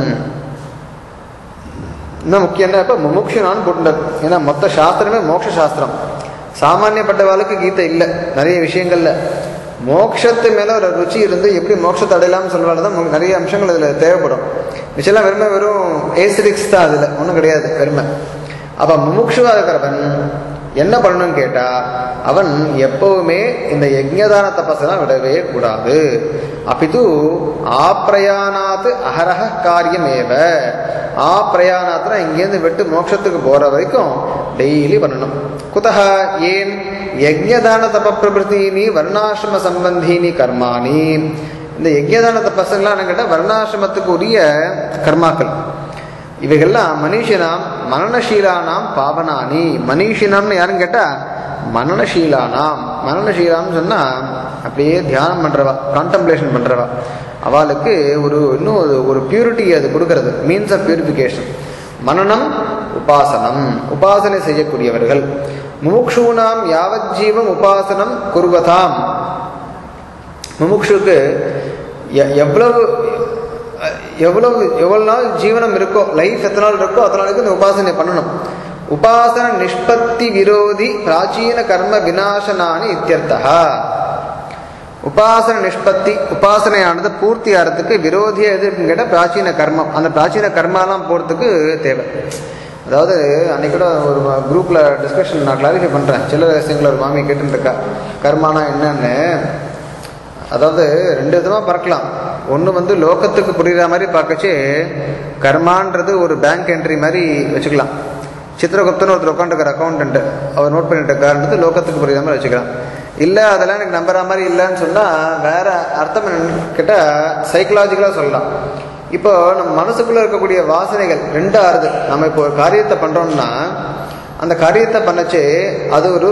இன்னும் முக்கியம் என்ன இப்போ முமுக்ஷுனான்னு போட்டுட்டார் ஏன்னா மொத்த சாஸ்திரமே மோட்ச சாஸ்திரம் சாமானியப்பட்டவாளுக்கு கீதை இல்லை நிறைய விஷயங்கள்ல மோட்சத்து மேல ஒரு ருச்சி இருந்து எப்படி மோட்சத்தை அடையலாம்னு சொல்வாள் தான் நிறைய அம்சங்கள் இதில் தேவைப்படும் மிச்சம்லாம் வெறுமை வெறும் ஏசிடிக்ஸ் தான் அதில் ஒன்றும் கிடையாது வெறுமை அப்போ முமுக்ஷுவா இருக்கிறவன் என்ன பண்ணணும்னு கேட்டா அவன் எப்பவுமே இந்த யஜ்ஞதான தபஸெல்லாம் விடவே கூடாது அப்பிது ஆப்ரயானாத்து அகரக காரியமேவ ஆப்ரயானாத்னா இங்கேருந்து விட்டு மோட்சத்துக்கு போற வரைக்கும் டெய்லி பண்ணணும் குதக ஏன் யஜ்ஞதான தப பிரபுத்தீனி வர்ணாசிரம சம்பந்தீனி கர்மாணி இந்த யஜ்ஞதான தபஸ்லாம் என்ன கேட்டால் வர்ணாசிரமத்துக்கு உரிய கர்மாக்கள் இவைகள்லாம் மனுஷனாம் மனநசீலானாம் பாவனானி மனுஷனாம்னு யாருன்னு கேட்டால் மனநசீலானாம் மனநசீலான்னு சொன்னால் அப்படியே தியானம் பண்ணுறவா கான்டம்ப்ளேஷன் பண்ணுறவா அவளுக்கு ஒரு இன்னும் ஒரு ஒரு பியூரிட்டி அது கொடுக்கறது மீன்ஸ் ஆஃப் பியூரிஃபிகேஷன் மனநம் உபாசனம் உபாசனை செய்யக்கூடியவர்கள் முமுக்ஷூனாம் யாவத் ஜீவம் உபாசனம் குருவதாம் முமுக்ஷுக்கு எவ்வளவு எவ்வளவு எவ்வளவு நாள் ஜீவனம் இருக்கோ லைஃப் எத்தனை நாள் இருக்கோ அத்தனை நாளுக்கு இந்த உபாசனை பண்ணணும் உபாசன நிஷ்பத்தி விரோதி பிராச்சீன கர்ம விநாசனானி இத்தியர்த்தா உபாசன நிஷ்பத்தி உபாசனையானது பூர்த்தி ஆகிறதுக்கு விரோதியா எது இருக்குன்னு கேட்டால் பிராச்சீன கர்மம் அந்த பிராச்சீன கர்மாலாம் போகிறதுக்கு தேவை அதாவது அன்னைக்கு கூட ஒரு குரூப்பில் டிஸ்கஷன் நான் கிளாரிஃபை பண்ணுறேன் சில ரகசியங்களை ஒரு மாமி கேட்டுன்னு இருக்கா கர்மானா என்னன்னு அதாவது ரெண்டு விதமாக பார்க்கலாம் ஒன்று வந்து லோகத்துக்கு புரிகிற மாதிரி பார்க்கச்சு கர்மான்றது ஒரு பேங்க் என்ட்ரி மாதிரி வச்சுக்கலாம் சித்திரகுப்தன் ஒருத்தர் உட்காந்துருக்கார் அக்கௌண்டன்ட் அவர் நோட் பண்ணிட்டு இருக்காருன்றது லோகத்துக்கு புரியுற மாதிரி வச்சுக்கலாம் இல்லை அதெல்லாம் எனக்கு நம்புற மாதிரி இல்லைன்னு சொன்னால் வேற அர்த்தம் என்னன்னு கேட்டால் சைக்கலாஜிக்கலாக சொல்லலாம் இப்போ நம்ம மனசுக்குள்ளே இருக்கக்கூடிய வாசனைகள் ரெண்டு ஆறுது நம்ம இப்போ ஒரு காரியத்தை பண்ணுறோம்னா அந்த காரியத்தை பண்ணச்சு அது ஒரு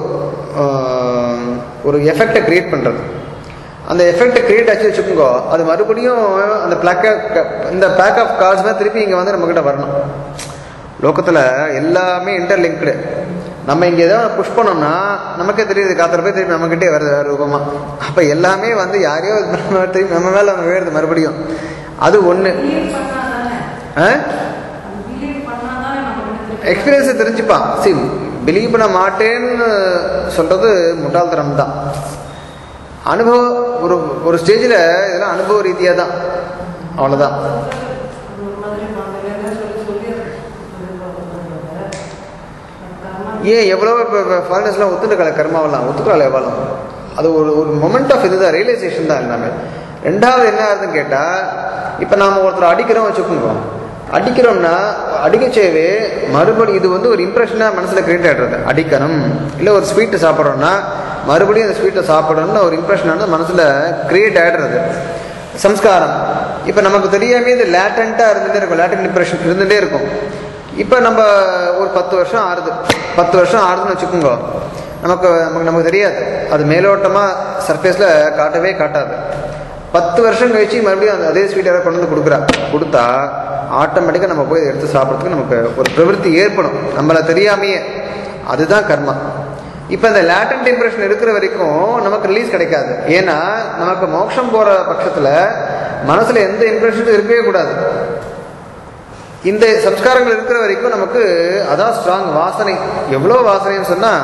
ஒரு எஃபெக்டை கிரியேட் பண்ணுறது அந்த எஃபெக்ட் கிரியேட் ஆச்சு வச்சுக்கோங்க அது மறுபடியும் அந்த பிளாக் இந்த பேக் ஆஃப் கார்ட்ஸ் தான் திருப்பி இங்கே வந்து நம்மக்கிட்ட வரணும் லோக்கத்தில் எல்லாமே இன்டர்லிங்க்டு நம்ம இங்கே ஏதாவது புஷ் பண்ணோம்னா நமக்கே தெரியுது காத்திர போய் திருப்பி நம்மக்கிட்டே வருது வேறு ரூபமாக அப்போ எல்லாமே வந்து யாரையோ திருப்பி நம்ம மேலே அவங்க வேறுது மறுபடியும் அது ஒன்று ஆ எக்ஸ்பீரியன்ஸை தெரிஞ்சுப்பான் சி பிலீவ் பண்ண மாட்டேன்னு சொல்றது முட்டாள்தனம் தான் அனுபவம் ஒரு ஒரு ஸ்டேஜில் இதெல்லாம் அனுபவ ரீதியாக தான் அவ்வளோதான் ஒரு மாதிரி மாண்டவே சொல்லி சொல்லி கர்மா ஏன் எவ்வளோ இப்போ ஃபாரினர்ஸ்லாம் ஒத்துட்டுக்கல கர்மாவெல்லாம் ஒத்துக்கல எவ்வளோ அது ஒரு ஒரு மொமெண்ட் ஆஃப் இதுதான் ரியலைசேஷன் தான் எல்லாமே ரெண்டாவது என்ன ஆகுதுன்னு கேட்டால் இப்போ நாம் ஒருத்தர் அடிக்கிறோம் வச்சுக்கோங்க அடிக்கிறோம்னா அடிக்கச்சேவே மறுபடியும் இது வந்து ஒரு இம்ப்ரெஷனாக மனசில் கிரியேட் ஆகிடுறது அடிக்கணும் இல்லை ஒரு ஸ்வீட்டு சாப்பிட்றோம்னா மறுபடியும் அந்த ஸ்வீட்டை சாப்பிடணும்னு ஒரு இம்ப்ரெஷன் வந்து மனசில் கிரியேட் ஆகிடுறது சம்ஸ்காரம் இப்போ நமக்கு தெரியாமே இது லேட்டண்ட்டாக இருந்துகிட்டே இருக்கும் லேட்டன் இம்ப்ரெஷன் இருந்துகிட்டே இருக்கும் இப்போ நம்ம ஒரு பத்து வருஷம் ஆறுது பத்து வருஷம் ஆறுதுன்னு வச்சுக்கோங்க நமக்கு நமக்கு நமக்கு தெரியாது அது மேலோட்டமாக சர்ஃபேஸில் காட்டவே காட்டாது பத்து வருஷம் கழிச்சு மறுபடியும் அந்த அதே ஸ்வீட் யாராவது கொண்டு வந்து கொடுக்குறா கொடுத்தா ஆட்டோமேட்டிக்காக நம்ம போய் இதை எடுத்து சாப்பிட்றதுக்கு நமக்கு ஒரு பிரவருத்தி ஏற்படும் நம்மளை தெரியாமையே அதுதான் கர்மா இப்போ இந்த லேட்டன் இம்ப்ரெஷன் இருக்கிற வரைக்கும் நமக்கு ரிலீஸ் கிடைக்காது ஏன்னா நமக்கு மோட்சம் போகிற பட்சத்தில் மனசில் எந்த இம்ப்ரெஷனும் இருக்கவே கூடாது இந்த சம்ஸ்காரங்கள் இருக்கிற வரைக்கும் நமக்கு அதான் ஸ்ட்ராங் வாசனை எவ்வளோ வாசனைன்னு சொன்னால்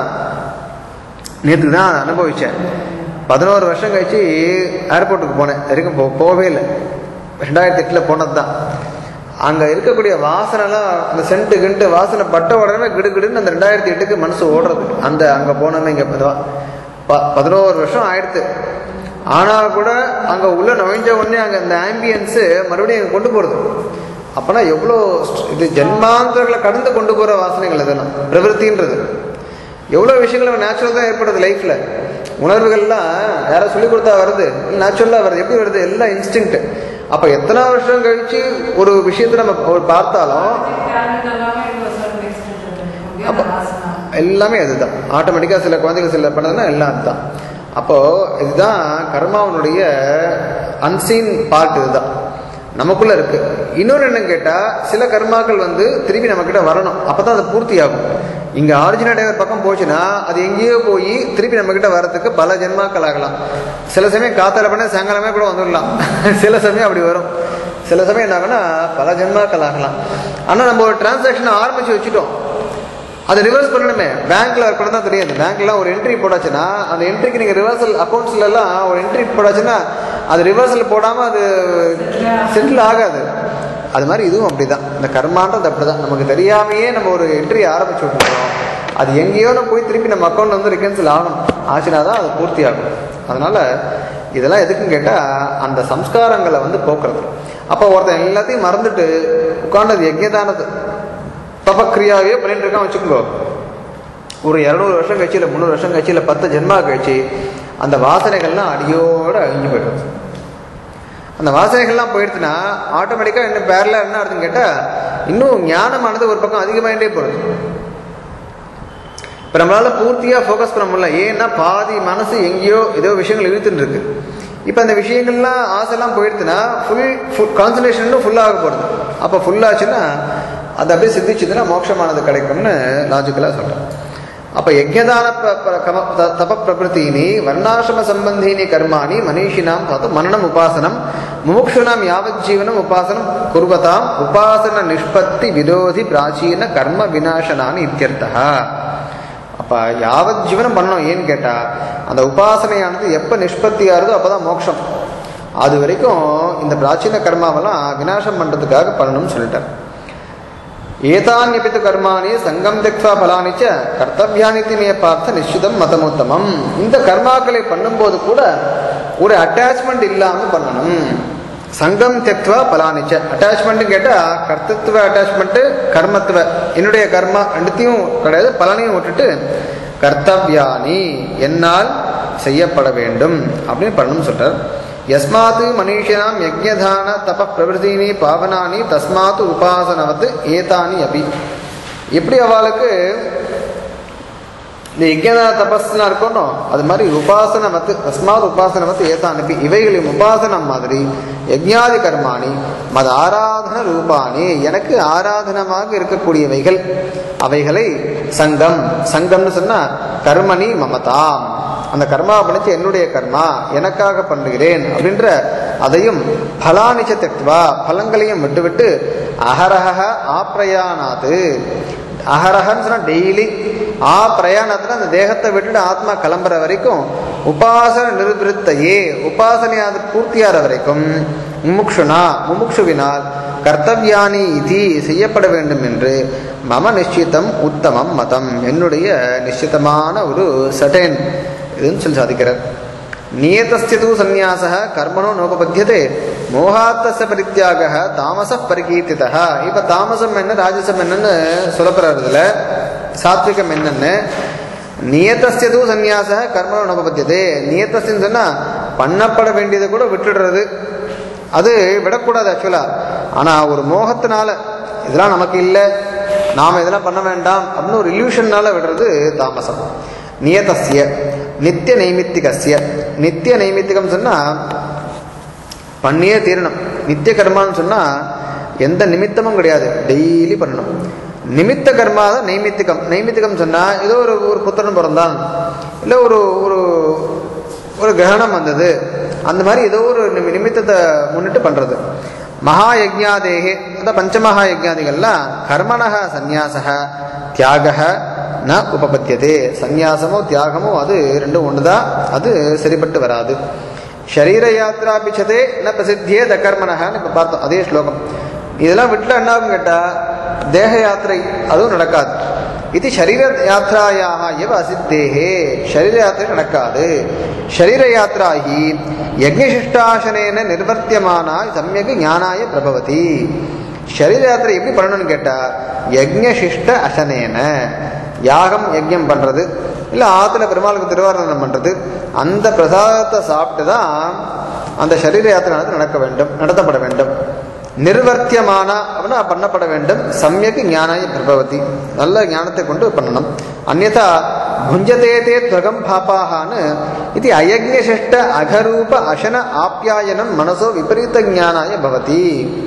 நேற்று தான் அனுபவித்தேன் பதினோரு வருஷம் கழிச்சு ஏர்போர்ட்டுக்கு போனேன் வரைக்கும் போ போகவே இல்லை ரெண்டாயிரத்தி எட்டில் போனது தான் அங்கே இருக்கக்கூடிய வாசனைலாம் அந்த சென்ட்டு கிண்டு வாசனை பட்ட உடனே கிடுகிடுன்னு அந்த ரெண்டாயிரத்தி எட்டுக்கு மனசு ஓடுறது அந்த அங்கே போனோமே இங்கே ப பதினோரு வருஷம் ஆயிடுத்து ஆனால் கூட அங்கே உள்ள நுழைஞ்ச உடனே அங்கே அந்த ஆம்பியன்ஸு மறுபடியும் அங்கே கொண்டு போகிறது அப்போனா எவ்வளோ ஸ்ட்- இது ஜென்மாந்தர்களை கடந்து கொண்டு போகிற வாசனைகள் இதெல்லாம் பிரவருத்தின்றது எவ்வளோ விஷயங்கள் நேச்சுரல் தான் ஏற்படுது லைஃப்பில் உணர்வுகள்லாம் யாரோ சொல்லி கொடுத்தா வருது நேச்சுரலாக வருது எப்படி வருது எல்லாம் இன்ஸ்டிங்க்ட் அப்போ எத்தனை வருஷம் கழிச்சு ஒரு விஷயத்தை நம்ம ஒரு பார்த்தாலும் கேரக்டர் எல்லாமே இப்போ சர்வ் எக்ஸ்டென்ட் அப்போ வாசனா எல்லாமே அதுதான் ஆட்டோமேட்டிக்காக சில குழந்தைகள் சில பண்ணதுன்னா எல்லாம் அதுதான் அப்போது இதுதான் கர்மாவனுடைய அன்சீன் பார்ட் இதுதான் நமக்குள்ள இருக்கு இன்னொன்று என்னன்னு கேட்டால் சில கர்மாக்கள் வந்து திருப்பி நம்மக்கிட்ட வரணும் அப்போ தான் அது பூர்த்தி ஆகும் இங்கே ஆரிஜினல் ஒரு பக்கம் போச்சுன்னா அது எங்கேயோ போய் திருப்பி நம்மக்கிட்ட வரதுக்கு பல ஜென்மாக்கள் ஆகலாம் சில சமயம் காத்தால பண்ண சாயங்காலமே கூட வந்துடலாம் சில சமயம் அப்படி வரும் சில சமயம் என்ன ஆகும்னா பல ஜென்மாக்கள் ஆகலாம் ஆனால் நம்ம ஒரு டிரான்சாக்ஷனை ஆரம்பித்து வச்சுட்டோம் அதை ரிவர்ஸ் பண்ணணுமே பேங்க்ல கூட தான் தெரியாது பேங்க்லாம் ஒரு என்ட்ரி போடாச்சுன்னா அந்த என்ட்ரிக்கு நீங்கள் ரிவர்சல் அக்கௌண்ட்ஸ்ல எல்லாம் ஒரு என்ட்ரி போடாச்சுன்னா அது ரிவர்சல் போடாமல் அது செட்டில் ஆகாது அது மாதிரி இதுவும் அப்படிதான் இந்த கர்மான்றது அப்படிதான் நமக்கு தெரியாமையே நம்ம ஒரு என்ட்ரி ஆரம்பிச்சு விட்டுருக்கோம் அது எங்கேயோ நம்ம போய் திருப்பி நம்ம அக்கௌண்ட் வந்து ரிகன்சல் ஆகணும் ஆச்சுனா தான் அது பூர்த்தி ஆகும் அதனால இதெல்லாம் எதுக்குன்னு கேட்டால் அந்த சம்ஸ்காரங்களை வந்து போக்குறது அப்போ ஒருத்தன் எல்லாத்தையும் மறந்துட்டு உட்கார்ந்தது யஜ்யதானது தபக்கிரியாவே பண்ணிட்டு இருக்கான் வச்சுக்கோங்க ஒரு இரநூறு வருஷம் கழிச்சு இல்லை முந்நூறு வருஷம் கழிச்சு இல்லை பத்து ஜென்மா கழிச்சு அந்த வாசனைகள்லாம் அடியோட அழிஞ்சு போயிடும் அந்த வாசனைகள்லாம் போயிடுச்சுன்னா ஆட்டோமேட்டிக்காக இன்னும் பேரல என்ன அர்த்தம் கேட்டால் இன்னும் ஞானமானது ஒரு பக்கம் அதிகமாகிட்டே போகிறது இப்போ நம்மளால பூர்த்தியாக ஃபோக்கஸ் பண்ண முடியல ஏன்னா பாதி மனசு எங்கேயோ ஏதோ விஷயங்கள் இழுத்துட்டு இருக்கு இப்போ அந்த விஷயங்கள்லாம் ஆசைலாம் போயிடுச்சுன்னா ஃபுல் ஃபுல் கான்சன்ட்ரேஷன் ஃபுல்லாக போகிறது அப்போ ஃபுல்லாச்சுன்னா அது அப்படியே சித்திச்சுதுன்னா மோட்சமானது கிடைக்கும்னு லாஜிக்கலாக சொல்கிறேன் அப்போ யஜ்யதான ப- ப- கம த- தப பிரபுத்தீனி வர்ணாசிரம சம்பந்தீனி கர்மாணி மனிஷினாம் தாத்து மனனம் உபாசனம் முமுக்ஷுனாம் யாவத் ஜீவனம் உபாசனம் குர்வதாம் உபாசன நிஷ்பத்தி விரோதி பிராச்சீன கர்ம விநாசனானி இத்தியர்த்தா அப்போ யாவத் ஜீவனம் பண்ணணும் ஏன்னு கேட்டால் அந்த உபாசனையானது எப்போ நிஷ்பத்தி ஆகுதோ அப்போ தான் மோட்சம் அது வரைக்கும் இந்த பிராச்சீன கர்மாவெல்லாம் விநாசம் பண்ணுறதுக்காக பண்ணணும்னு சொல்லிட்டார் ஏதான்யபித்து கர்மாணி சங்கம் திக்வா பலானி ச கர்த்தவியானித்தி மே பார்த்த நிச்சிதம் மதமுத்தமம் இந்த கர்மாக்களை பண்ணும்போது கூட ஒரு அட்டாச்மெண்ட் இல்லாமல் பண்ணணும் சங்கம் தெக்வா பலானிச்ச அட்டாச்மெண்ட்டு கேட்டால் கர்த்தத்துவ அட்டாச்மெண்ட்டு கர்மத்துவ என்னுடைய கர்மா ரெண்டுத்தையும் கிடையாது பலனையும் விட்டுட்டு கர்த்தவ்யானி என்னால் செய்யப்பட வேண்டும் அப்படின்னு பண்ணணும்னு சொல்றார் யஸ்மாத் மனுஷனாம் யஜ்யதான தப பிரவருத்தீனி பாவனானி தஸ்மாத் உபாசனவத் ஏதானி அபி எப்படி அவளுக்கு இந்த யஜ்யதான தபஸ்லாம் இருக்கணும் அது மாதிரி உபாசன மத்து தஸ்மாத் உபாசன மத்து ஏதானபி இவைகளின் உபாசனம் மாதிரி யஜ்ஞாதி கர்மாணி மத ஆராதன ரூபானி எனக்கு ஆராதனமாக இருக்கக்கூடியவைகள் அவைகளை சங்கம் சங்கம்னு சொன்னா கர்மணி மமதாம் அந்த கர்மா பண்ணிச்சு என்னுடைய கர்மா எனக்காக பண்ணுகிறேன் அப்படின்ற அதையும் பலானிச்ச தெக்வா பலங்களையும் விட்டுவிட்டு அகரஹ ஆப்ரயானாது அகரஹன்னு சொன்னால் டெய்லி ஆ பிரயாணத்தில் அந்த தேகத்தை விட்டுட்டு ஆத்மா கிளம்புற வரைக்கும் உபாசன நிருபிருத்தையே உபாசனை அது பூர்த்தியாகிற வரைக்கும் முமுக்ஷுனா முமுக்ஷுவினால் கர்த்தவியானி இது செய்யப்பட வேண்டும் என்று மம நிಶ್ಚಿತம் உத்தமம் மதம் என்னுடைய நிಶ್ಚಿತமான ஒரு சட்டன் இதுன்னு சொல்லி சாதிக்கிறார் நியதஸ்து சந்நியாச கர்மனோ நோபபத்தியதே மோகாத்தச பரித்தியாக தாமச பரிகீர்த்திதா இப்போ தாமசம் என்ன ராஜசம் என்னன்னு சொல்லப்படுறது இதுல சாத்விகம் என்னன்னு நியதஸ்து சந்நியாச கர்மனோ நோபபத்தியதே நியதஸ்துன்னு சொன்னா பண்ணப்பட வேண்டியதை கூட விட்டுடுறது அது விடக்கூடாது ஆக்சுவலா ஆனா ஒரு மோகத்தினால இதெல்லாம் நமக்கு இல்லை நாம இதெல்லாம் பண்ண வேண்டாம் அப்படின்னு ஒரு இல்யூஷன்னால விடுறது தாமசம் நியதஸ்ய நித்திய நைமித்திகஸ்ய நித்திய நைமித்திகம் சொன்னா பண்ணியே தீரணும் நித்திய கர்மான்னு சொன்னா எந்த நிமித்தமும் கிடையாது டெய்லி பண்ணணும் நிமித்த கர்மா தான் நைமித்திகம் நைமித்திகம் சொன்னா ஏதோ ஒரு ஒரு புத்திரன் பிறந்தான் இல்லை ஒரு ஒரு ஒரு கிரகணம் வந்தது அந்த மாதிரி ஏதோ ஒரு நிமி- நிமித்தத்தை முன்னிட்டு பண்றது மகா யஜ்ஞாதேகே அந்த பஞ்சமகா யஜ்ஞாதிகள்லாம் கர்மணக சந்நியாசக தியாக ந உபபத்தியதே சந்நியாசமோ தியாகமோ அது ரெண்டும் ஒன்று தான் அது சரிப்பட்டு வராது ஷரீர யாத்ரா பிச்சதே ந பிரசித்தியே த கர்மனஹன்னு இப்போ பார்த்தோம் அதே ஸ்லோகம் இதெல்லாம் விட்டுல என்ன ஆகும் கேட்டால் தேக யாத்திரை அதுவும் நடக்காது இது சரீர யாத்திராயாக எவ அசித்தேகே சரீர யாத்திரை நடக்காது சரீர யாத்திராகி யஜ்ஞசிஷ்டாசனேன நிர்வர்த்தியமானாய் சமயக்கு ஞானாய பிரபவதி சரீர யாத்திரை எப்படி பண்ணணும்னு கேட்டா யஜ்ஞசிஷ்ட அசனேன யாகம் யஜ்ஞம் பண்றது இல்லை ஆத்துல பெருமாளுக்கு திருவாரணம் பண்றது அந்த பிரசாதத்தை சாப்பிட்டு தான் அந்த சரீர யாத்திரை நடத்த வேண்டும் நடத்தப்பட வேண்டும் நிர்வர்த்தியமான அப்படின்னா பண்ணப்பட வேண்டும் சமயக்கு ஞானாய பிரபவதி நல்ல ஞானத்தை கொண்டு பண்ணணும் அந்நதா புஞ்சதே தே துவகம் பாப்பாகான்னு இது அயக்ஞசிஷ்ட அகரூப அசன ஆப்யாயனம் மனசோ விபரீத ஞானாய பவதி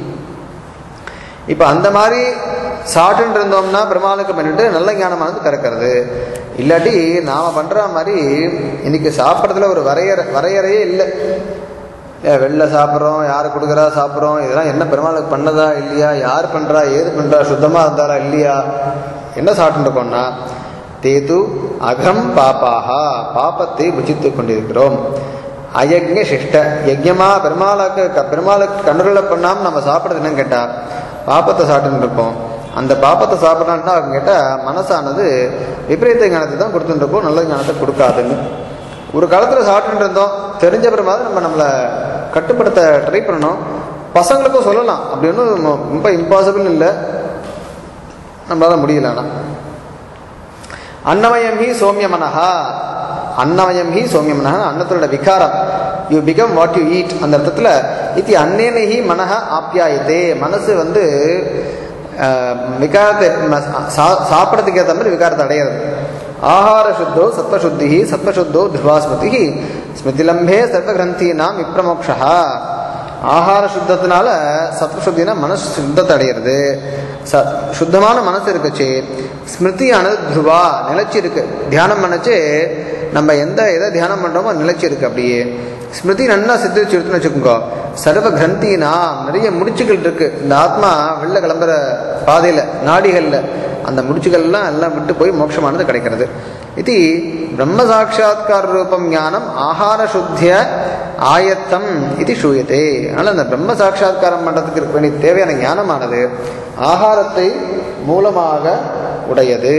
இப்போ அந்த மாதிரி சாப்பிட்டுட்டு இருந்தோம்னா பெருமாளுக்கு பண்ணிட்டு நல்ல ஞானமானது பிறக்கிறது இல்லாட்டி நாம பண்ற மாதிரி இன்னைக்கு சாப்பிட்றதுல ஒரு வரையறை வரையறையே இல்லை ஏ, வெளில சாப்பிட்றோம் யார் கொடுக்குறா சாப்பிட்றோம் இதெல்லாம் என்ன பெருமாளுக்கு பண்ணதா இல்லையா யார் பண்றா ஏது பண்றா சுத்தமா இருந்தாரா இல்லையா என்ன சாப்பிட்டு இருக்கோம்னா தேது அகம் பாப்பாகா பாப்பத்தை புஜித்து கொண்டிருக்கிறோம் அயக்ஞ சிஷ்ட யஜ்யமா பெருமாளுக்கு க- பெருமாளுக்கு கண்ணுகளை பண்ணாம நம்ம சாப்பிட்றது என்னன்னு கேட்டா பாப்பத்தை சாப்பிட்டுன்னு இருப்போம் அந்த பாப்பத்தை சாப்பிட்றான்னா அவங்க கேட்டால் மனசானது விபரீத ஞானத்தை தான் கொடுத்துட்டு இருக்கோம் நல்ல ஞானத்தை கொடுக்காதுன்னு ஒரு காலத்தில் சாப்பிட்டுட்டு இருந்தோம் தெரிஞ்ச பிறமாவது நம்ம நம்மளை கட்டுப்படுத்த ட்ரை பண்ணணும் பசங்களுக்கும் சொல்லலாம் அப்படி ஒன்றும் ரொம்ப- ரொம்ப இம்பாசிபிள் இல்லை நம்மளால முடியல ஆனால் அன்னமயம் ஹி சோமியமனஹா அன்னமயம் ஹி சோமியமனஹா அன்னத்தோட விகாரம் you become what you eat அந்த அர்த்தத்தில் இது அன்னேன ஹி மனஹ ஆப்யாயத்தே மனசு வந்து அஹ், விகாரத்தை ம- சா- சாப்பிடறதுக்கு ஏற்ற மாதிரி விகாரத்தை அடையிறது ஆகார சுத்தோ சத்வசுத்தி சத்வசுத்தோ துர்வாஸ்மதி ஸ்மிருதிலம்பே சர்வகிரந்தீனாம் விப்ரமோக்ஷா ஆகார சுத்தத்தினால சத்வசுத்தினா மனசு சுத்தத்தை அடையிறது ச சுத்தமான மனசு இருக்குச்சு ஸ்மிருதியானது துருவா நிலைச்சி இருக்கு தியானம் பண்ணச்சு நம்ம எந்த எதை தியானம் பண்றோமோ அது நிலைச்சி இருக்கு அப்படியே ஸ்மிருதி நன்னா சித்திரிச்சு எடுத்துன்னு வச்சுக்கோங்க சர்வ கிரந்தினா நிறைய முடிச்சுகள் இருக்கு இந்த ஆத்மா வெளில கிளம்புற பாதையில நாடிகள்ல அந்த முடிச்சுகள்லாம் எல்லாம் விட்டு போய் மோட்சமானது கிடைக்கிறது இது பிரம்ம சாட்சா்கார ரூபம் ஞானம் ஆகார சுத்திய ஆயத்தம் இது சூயத்தே அதனால அந்த பிரம்ம சாட்சா்காரம் பண்றதுக்கு இருக்க வேண்டிய தேவையான ஞானமானது ஆகாரத்தை மூலமாக உடையது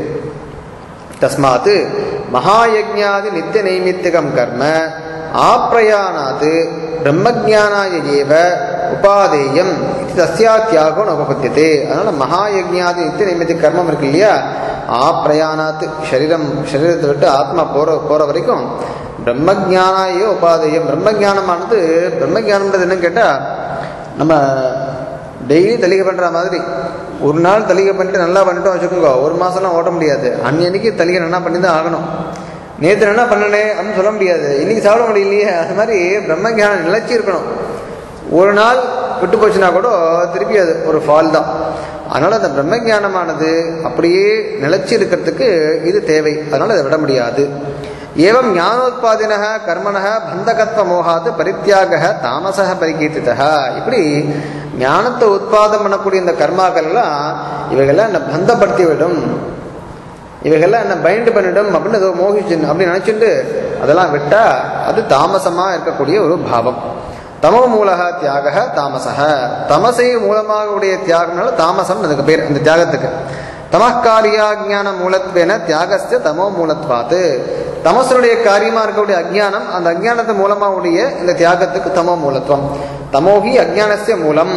தஸ்மாத் மகாயஜாதி நித்திய நைமித்திகம் கர்ம ஆப்ரயானாத் பிரம்மஜானாய ஏவ உபாதேயம் இது தஸ்யா தியாகம் உபபத்தியதே அதனால மகாயஜாதி நித்திய நைமித்திக கர்மம் இருக்கு இல்லையா ஆப்ரயானாத் சரீரம் சரீரத்தை விட்டு ஆத்மா போற போற வரைக்கும் பிரம்மஜானாய உபாதேயம் பிரம்மஜானமானது பிரம்மஜானம்ன்றது என்னன்னு கேட்டா நம்ம டெய்லி தலிகை பண்ற மாதிரி ஒரு நாள் தலிகை பண்ணிட்டு நல்லா பண்ணிட்டோம் வச்சுக்கோங்க ஒரு மாசம்லாம் ஓட்ட முடியாது அன்னன்னைக்கு தலிகை நல்லா பண்ணி தான் ஆகணும் நேற்று என்ன பண்ணனே அப்படின்னு சொல்ல முடியாது இன்னைக்கு சாப்பிட முடியலையே அது மாதிரி பிரம்மஞானம் நிலைச்சி இருக்கணும் ஒரு நாள் விட்டு போச்சுன்னா கூட திருப்பி அது ஒரு ஃபால் தான் அதனால அந்த பிரம்மஞானமானது அப்படியே நிலைச்சி இருக்கிறதுக்கு இது தேவை அதனால அதை விட முடியாது ஏவம் ஞானோத்பாதின கர்மண பந்தகத்வ மோகாது பரித்தியாக தாமசக பரிகீர்த்திதா இப்படி ஞானத்தை உத்பாதம் பண்ணக்கூடிய இந்த கர்மாக்கள் எல்லாம் இவைகள்லாம் என்னை பந்தப்படுத்தி விடும் இவைகள்லாம் என்ன பைண்ட் பண்ணிடும் அப்படின்னு ஏதோ மோகிச்சு அப்படின்னு நினைச்சுட்டு அதெல்லாம் விட்டா அது தாமசமா இருக்கக்கூடிய ஒரு பாவம் தமோ மூலக தியாக தாமசக தமசை மூலமாக உடைய தியாகம்னால தாமசம் அதுக்கு பேர் இந்த தியாகத்துக்கு தமக்காரியா அஜான மூலத்வேன தியாகஸ்ய தமோ மூலத்வாத்து தமசனுடைய காரியமா இருக்கக்கூடிய அஜ்ஞானம் அந்த அஜ்ஞானத்து மூலமா உடைய இந்த தியாகத்துக்கு தமோ மூலத்துவம் தமோகி அஜ்ஞானஸ்ய மூலம்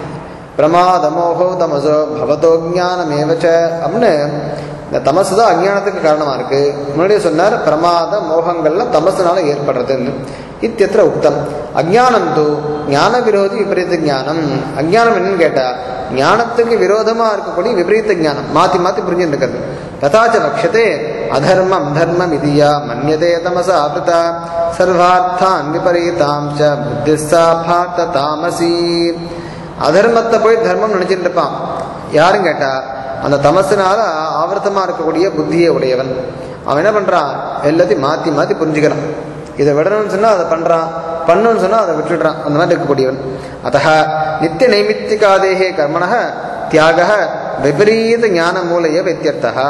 பிரமாதமோகோ தமசோ பவதோ ஜானமேவச்ச அப்படின்னு இந்த தமசு தான் அஜ்ஞானத்துக்கு காரணமா இருக்கு முன்னாடியே சொன்னார் பிரமாத மோகங்கள்லாம் தமசுனால ஏற்படுறதுன்னு இத்தியத்திர உக்தம் அஜ்ஞானம் தூ ஞான விரோதி விபரீத ஞானம் அஜ்ஞானம் என்னன்னு கேட்டா ஞானத்துக்கு விரோதமா இருக்கக்கூடிய விபரீத ஞானம் மாத்தி மாத்தி புரிஞ்சுட்டு இருக்கிறது ததாச்ச வக்ஷதே அதர்மம் தர்மம் இதியா மன்யதே தமச ஆபிருதா சர்வார்த்தான் விபரீதாம் ச புத்திஸ்தா பார்த்த தாமசி அதர்மத்தை போய் தர்மம் நினைச்சிட்டு இருப்பான் யாரும் கேட்டா அந்த தமசுனால ஆவர்த்தமா இருக்கக்கூடிய புத்தியை உடையவன் அவன் என்ன பண்றான் எல்லாத்தையும் மாத்தி மாத்தி புரிஞ்சுக்கிறான் இதை விடணும்னு சொன்னா அதை பண்றான் பண்ணணும்னு சொன்னா அதை விட்டுடுறான் அந்த மாதிரி இருக்கக்கூடியவன் அத்த நித்திய நைமித்திகாதேகே கர்மண தியாக விபரீத ஞான மூலைய வித்தியர்த்தா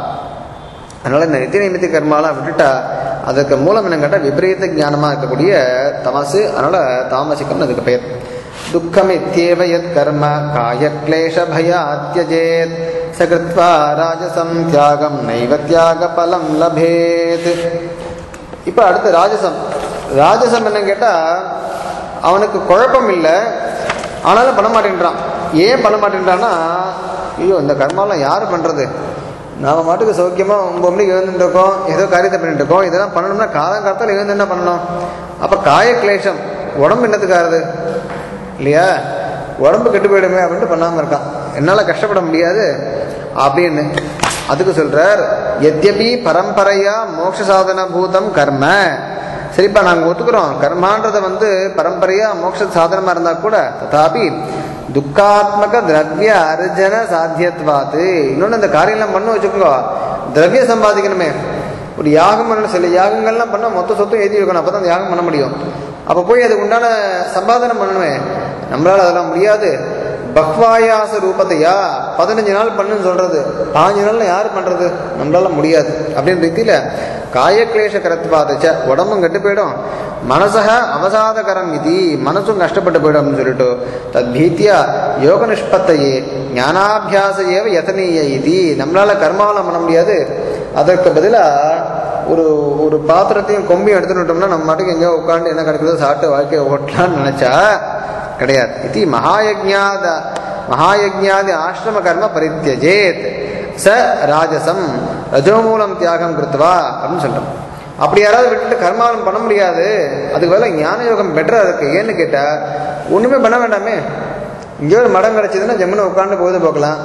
அதனால இந்த நித்திய நைமித்திய கர்மாலாம் விட்டுட்டா அதுக்கு மூலம் என்ன கேட்டால் விபரீத ஞானமா இருக்கக்கூடிய தமசு அதனால தாமசிக்கம்னு அதுக்கு பெயர் துக்கமித்யேவ யத் கர்ம காயக்லேஷ பயாத்யஜேத் சகிருத்வா ராஜசம் தியாகம் நைவ தியாக பலம் லபேத் இப்போ அடுத்து ராஜசம் ராஜசம் என்ன கேட்டால் அவனுக்கு குழப்பம் இல்லை ஆனாலும் பண்ண மாட்டேன்றான் ஏன் பண்ண மாட்டேன்றான்னா ஐயோ இந்த கர்மாலாம் யார் பண்ணுறது நாம மாட்டுக்கு சௌக்கியமாக ஒன்பது மணிக்கு எழுந்துட்டு இருக்கோம் ஏதோ காரியத்தை பண்ணிட்டு இருக்கோம் இதெல்லாம் பண்ணணும்னா காலம் காலத்தில் எழுந்து என்ன பண்ணணும் அப்போ காய கிளேஷம் உடம்பு என்னத்துக்காருது இல்லையா உடம்பு கெட்டு போயிடுமே அப்படின்ட்டு பண்ணாமல் இருக்கான் என்னால் கஷ்டப்பட முடியாது அப்படின்னு அதுக்கு சொல்றார் எத்யபி பரம்பரையா மோட்ச சாதன பூதம் கர்ம சரிப்பா நாங்கள் ஒத்துக்கிறோம் கர்மான்றதை வந்து பரம்பரையா மோட்ச சாதனமா இருந்தா கூட ததாபி துக்காத்மக திரவிய அர்ஜன சாத்தியத்வாத்து இன்னொன்று இந்த காரியம்லாம் பண்ண வச்சுக்கோ திரவிய சம்பாதிக்கணுமே ஒரு யாகம் பண்ணணும் சில யாகங்கள்லாம் பண்ணால் மொத்த சொத்தும் எழுதி வைக்கணும் அப்போ தான் அந்த யாகம் பண்ண முடியும் அப்போ போய் அதுக்கு உண்டான சம்பாதனம் பண்ணணுமே நம்மளால அதெல்லாம் முடியாது பக்வாயாச ரூபத்தையா பதினஞ்சு நாள் பண்ணுன்னு சொல்றது பாஞ்சு நாள்ல யார் பண்றது நம்மளால முடியாது அப்படின்னு ரீதியில காயக்லேஷ கரத்வாதச்ச உடம்பும் கெட்டு போயிடும் மனசக அவசாதகரம் இது மனசும் கஷ்டப்பட்டு போயிடும் அப்படின்னு சொல்லிட்டு தத் பீத்தியா யோக நிஷ்பத்தையே ஞானாபியாச ஏவ யதனீய இது நம்மளால கர்மாவலம் பண்ண முடியாது அதற்கு பதிலா ஒரு ஒரு பாத்திரத்தையும் கொம்பியும் எடுத்துட்டோம்னா நம்ம மாட்டுக்கு எங்கேயோ உட்காந்து என்ன கிடைக்கிறதோ சாப்பிட்டு வாழ்க்கையை ஓட்டலாம்னு நினைச்சா கிடையாது இது மகாயஜாத மகாயஜாதி ஆசிரம கர்ம பரித்தியஜேத் ச ராஜசம் ரஜோமூலம் தியாகம் கிருத்வா அப்படின்னு சொல்றோம் அப்படி யாராவது விட்டுட்டு கர்மாவலம் பண்ண முடியாது அதுக்கு பதிலாக ஞான யோகம் பெட்டரா இருக்கு ஏன்னு கேட்டா ஒண்ணுமே பண்ண வேண்டாமே இங்கே ஒரு மடம் கிடைச்சதுன்னா ஜம்முன்னு உட்காந்து பொழுது போக்கலாம்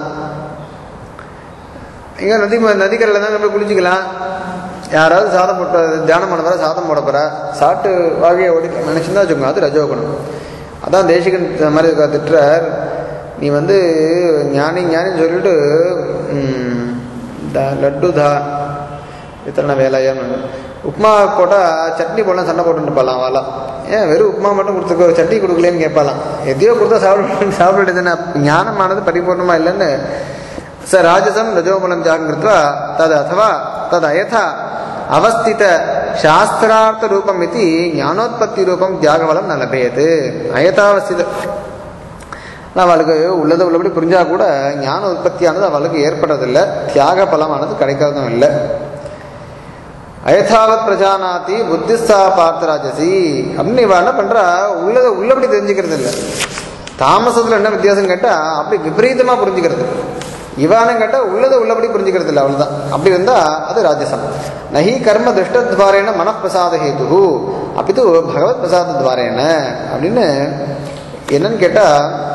இங்கே நதி நதிக்கரையில் தான் போய் குளிச்சுக்கலாம் யாராவது சாதம் போட்டு தியானம் பண்ண போறா சாதம் போட போறா சாப்பிட்டு வாழ்க்கையை ஓடி நினைச்சிருந்தா வச்சுக்கோங்க அது ரஜோகுணம் அதான் தேசிகன் இந்த மாதிரி இருக்கா திட்டுறார் நீ வந்து ஞானி ஞானின்னு சொல்லிட்டு ம், த- லட்டு தா இத்தனை வேலையாம் உப்மா போட்டால் சட்னி போடலாம் சண்டை போட்டுட்டு போகலாம் வாலாம் ஏன் வெறும் உப்மா மட்டும் கொடுத்துருக்க ஒரு சட்னி கொடுக்கலன்னு கேட்பாலாம் எதையோ கொடுத்தா சாப்பிட சாப்பிடுதுன்னா ஞானமானது பரிபூர்ணமா இல்லைன்னு ச ராஜசம் ரஜோகுலம் தியாகங்கிருத்வா தது அத்தவா தது அயதா அவஸ்தித சாஸ்திரார்த்த ரூபம் இது ஞானோத்பத்தி ரூபம் தியாகபலம் ந லபேது அயதாவஸ்தித நான் அவளுக்கு உள்ளதை உள்ளபடி புரிஞ்சா கூட ஞான உற்பத்தியானது அவளுக்கு ஏற்படுறதில்லை தியாக பலமானது கிடைக்கிறதும் இல்லை அயதாவத் பிரஜானாதி புத்திஸ்தா பார்த்தராஜசி அப்படின்னு இவ என்ன பண்றா உள்ளதை உள்ளபடி தெரிஞ்சுக்கிறது இல்லை தாமசத்துல என்ன வித்தியாசம் கேட்டா அப்படி விபரீதமா புரிஞ்சுக்கிறது இவானம் கேட்டா உள்ளதை உள்ளபடி புரிஞ்சுக்கிறது இல்லை அவ்வளவுதான் அப்படி இருந்தா அது ராஜசம் நஹி கர்ம துஷ்டத்வாரேன மனப்பிரசாத ஹேது அப்பிது பகவத் பிரசாத துவாரேன அப்படின்னு என்னன்னு கேட்டா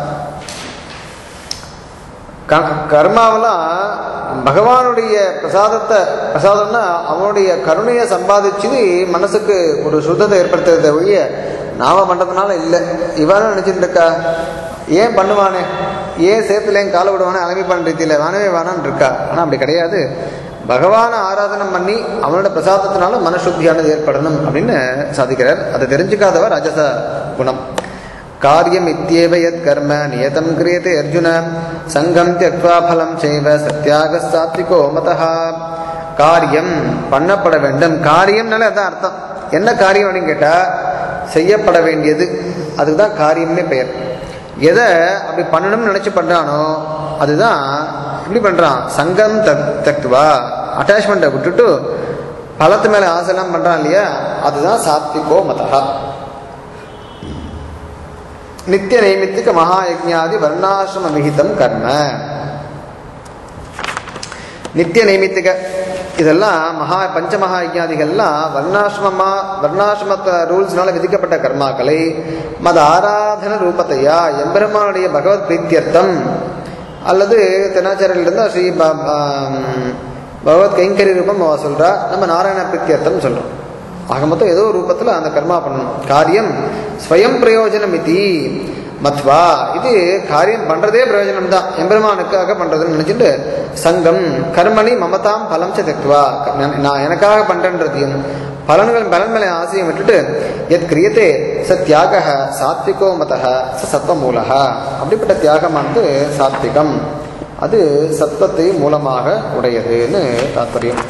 க- கர்மாவெல்லாம் பகவானுடைய பிரசாதத்தை பிரசாதம்னா அவனுடைய கருணையை சம்பாதிச்சு மனசுக்கு ஒரு சுத்தத்தை ஏற்படுத்துறத ஒழிய நாம பண்றதுனால இல்லை இவன் நினைச்சிட்டு இருக்கா ஏன் பண்ணுவானே ஏன் சேத்துல ஏன் காலை விடுவானே அலமி பண்ண ரீதியில வேணவே வேணான்னு இருக்கா ஆனா அப்படி கிடையாது பகவானை ஆராதனம் பண்ணி அவனோட பிரசாதத்தினால மனசுத்தியானது ஏற்படணும் அப்படின்னு சாதிக்கிறார் அதை தெரிஞ்சுக்காதவர் ராஜச குணம் காரியம் இத்தியேவ யத் கர்ம நியதம் கிரியதே அர்ஜுன சங்கம் தியக்வா பலம் செய்வ சத்யாக சாத்விகோ மதஹா காரியம் பண்ணப்பட வேண்டும் காரியம்னால அதான் அர்த்தம் என்ன காரியம் அப்படின்னு கேட்டா செய்யப்பட வேண்டியது அதுக்கு தான் காரியம்னே பெயர் எதை அப்படி பண்ணணும்னு நினைச்சு பண்றானோ அதுதான் இப்படி பண்றான் சங்கம் தக் தக்வா அட்டாச்மெண்ட்டை விட்டுட்டு பலத்து மேல ஆசைலாம் பண்றான் இல்லையா அதுதான் சாத்விகோ மதஹா நித்திய நைமித்திக மகாயஜ்ஞாதி வர்ணாசிரம விகிதம் கர்ம நித்திய நைமித்திக இதெல்லாம் மகா பஞ்சமகா யஜ்ஞாதிகள்லாம் வர்ணாசிரமமா வர்ணாசிரம ரூல்ஸ்னால விதிக்கப்பட்ட கர்மாக்களை மத ஆராதன ரூபத்தையா எம்பெருமானுடைய பகவத் பிரீத்தியர்த்தம் அல்லது தென்னாச்சாரியிலிருந்து ஸ்ரீ ப- ப- பகவத் கைங்கரி ரூபம் அவ சொல்றா நம்ம நாராயண பிரீத்தியர்த்தம் சொல்றோம் ஆக மொத்தம் ஏதோ ஒரு ரூபத்தில் அந்த கர்மா பண்ணணும் காரியம் ஸ்வயம் பிரயோஜனம் இது மத்வா இது காரியம் பண்றதே பிரயோஜனம் தான் எம்பெருமானுக்காக பண்றதுன்னு நினைச்சிட்டு சங்கம் கர்மணி மமதாம் பலம் ச தக்வா நான் எனக்காக பண்றேன்றதையும் பலன்கள் பலன் மேலே ஆசையை விட்டுட்டு எத் கிரியத்தே ச தியாக சாத்விகோ மதः ச சத்வமூலக அப்படிப்பட்ட தியாகமானது சாத்விகம் அது சத்வத்தை மூலமாக உடையதுன்னு தாத்பரியம்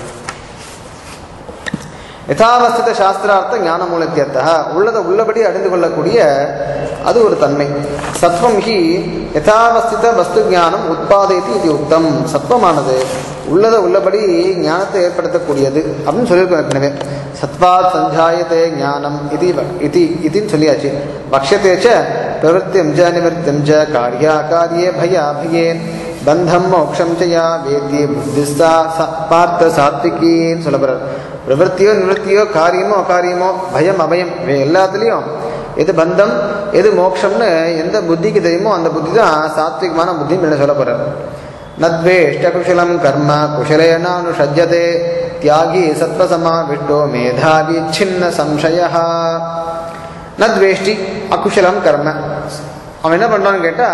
யதாவஸ்தித சாஸ்திரார்த்த ஞான மூலத்தியர்த்தக உள்ளதை உள்ளபடி அறிந்து கொள்ளக்கூடிய அது ஒரு தன்மை சத்வம் ஹி யதாவஸ்தித வஸ்து ஞானம் உட்பாதைத்து இது உக்தம் சத்வமானது உள்ளதை உள்ளபடி ஞானத்தை ஏற்படுத்தக்கூடியது அப்படின்னு சொல்லியிருக்கோம் ஏற்கனவே சத்வாத் சஞ்சாயத்தே ஞானம் இது இது இதுன்னு சொல்லியாச்சு பக்ஷத்தே ச பிரவருத்தியம் ஜ நிவர்த்தியம் ஜ காரியா காரியே பயா பயே பந்தம் மோக்ஷம் செய்யா வேத்திய புத்திஸ்தா ச- பார்த்த சாத்விகின்னு சொல்ல போறார் பிரவருத்தியோ நிவர்த்தியோ காரியமோ அகாரியமோ பயம் அபயம் இவை எல்லாத்துலேயும் எது பந்தம் எது மோட்சம்னு எந்த புத்திக்கு தெரியுமோ அந்த புத்தி தான் சாத்விகமான புத்தின்னு என்ன சொல்ல போறார் நத்வேஷ்ட குஷலம் கர்ம குஷலேனானுஷஜ்யதே தியாகி சத்வசமா விஷ்டோ மேதாவி சின்ன சம்சய நத்வேஷ்டி அகுஷலம் கர்ம அவன் என்ன பண்றான்னு கேட்டா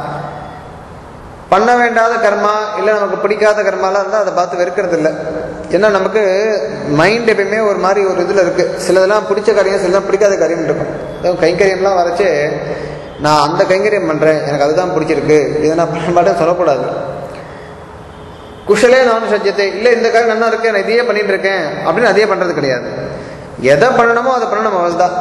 பண்ண வேண்டாத கர்மா இல்லை நமக்கு பிடிக்காத கர்மாலாம் இருந்தால் அதை பார்த்து வெறுக்கிறது இல்லை ஏன்னா நமக்கு மைண்ட் எப்பயுமே ஒரு மாதிரி ஒரு இதில் இருக்குது சிலதெல்லாம் பிடிச்ச காரியம் சிலதெல்லாம் பிடிக்காத காரியம் இருக்கும் அதாவது கைங்கரியம்லாம் வரைச்சு நான் அந்த கைங்கரியம் பண்ணுறேன் எனக்கு அதுதான் பிடிச்சிருக்கு இதை நான் பண்ண மாட்டேன் சொல்லக்கூடாது குஷலே நான் சஜ்ஜத்தை இல்லை இந்த காரியம் நல்லா இருக்கேன் நான் இதையே பண்ணிட்டு இருக்கேன் அப்படின்னு அதையே பண்ணுறது கிடையாது எதை பண்ணணுமோ அதை பண்ணணும் அவள்தான்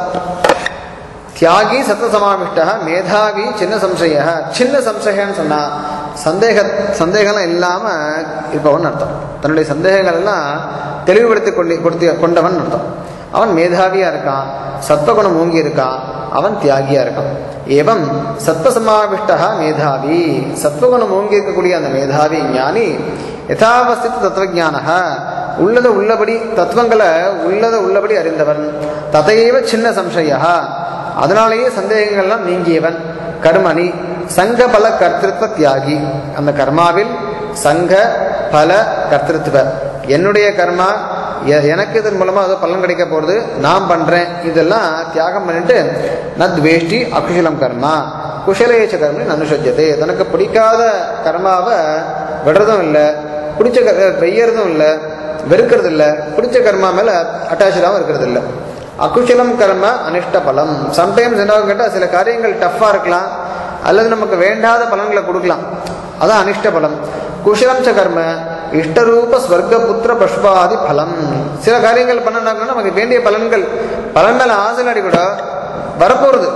தியாகி சத்வசமாவிஷ்ட மேதாவி சின்ன சம்சய சின்ன சம்சயன்னு சொன்னா சந்தேக சந்தேகம்லாம் இல்லாம இருப்பவன் அர்த்தம் தன்னுடைய சந்தேகங்கள் எல்லாம் தெளிவுபடுத்தி கொண்டு கொடுத்து கொண்டவன் அர்த்தம் அவன் மேதாவியா இருக்கான் சத்வகுணம் ஓங்கி இருக்கான் அவன் தியாகியா இருக்கான் ஏவம் சத்வசமாவிஷ்ட மேதாவி சத்வகுணம் ஓங்கி இருக்கக்கூடிய அந்த மேதாவி ஞானி யதாவஸ்தித தத்துவஜானக உள்ளத உள்ளபடி தத்துவங்களை உள்ளத உள்ளபடி அறிந்தவன் ததையவ சின்ன சம்சய அதனாலேயே சந்தேகங்கள்லாம் நீங்கியவன் கர்மணி சங்க பல கர்த்திருவ தியாகி அந்த கர்மாவில் சங்க பல கர்த்திருவ என்னுடைய கர்மா எ- எனக்கு இதன் மூலமா ஏதோ பலன் கிடைக்க போறது நான் பண்றேன் இதெல்லாம் தியாகம் பண்ணிட்டு நத்வேஷ்டி அகுஷலம் கர்மா குஷலேச்ச கர்மி அனுஷஜ்யதே தனக்கு பிடிக்காத கர்மாவை விடுறதும் இல்லை பிடிச்ச கர் வெய்யறதும் இல்லை வெறுக்கிறது இல்லை பிடிச்ச கர்மா மேல அட்டாச்சாகவும் இருக்கிறது இல்லை அகுஷலம் கர்ம அனிஷ்ட பலம் சம்டைம்ஸ் என்ன கேட்டால் சில காரியங்கள் டஃப்பாக இருக்கலாம் அல்லது நமக்கு வேண்டாத பலன்களை கொடுக்கலாம் அதான் அனிஷ்ட பலம் குஷலம் ச கர்ம இஷ்டரூப ஸ்வர்க்க புத்திர பஷ்பாதி பலம் சில காரியங்கள் பண்ணனாங்கன்னா நமக்கு வேண்டிய பலன்கள் பலன் மேல ஆசைலாடி கூட வரப்போறது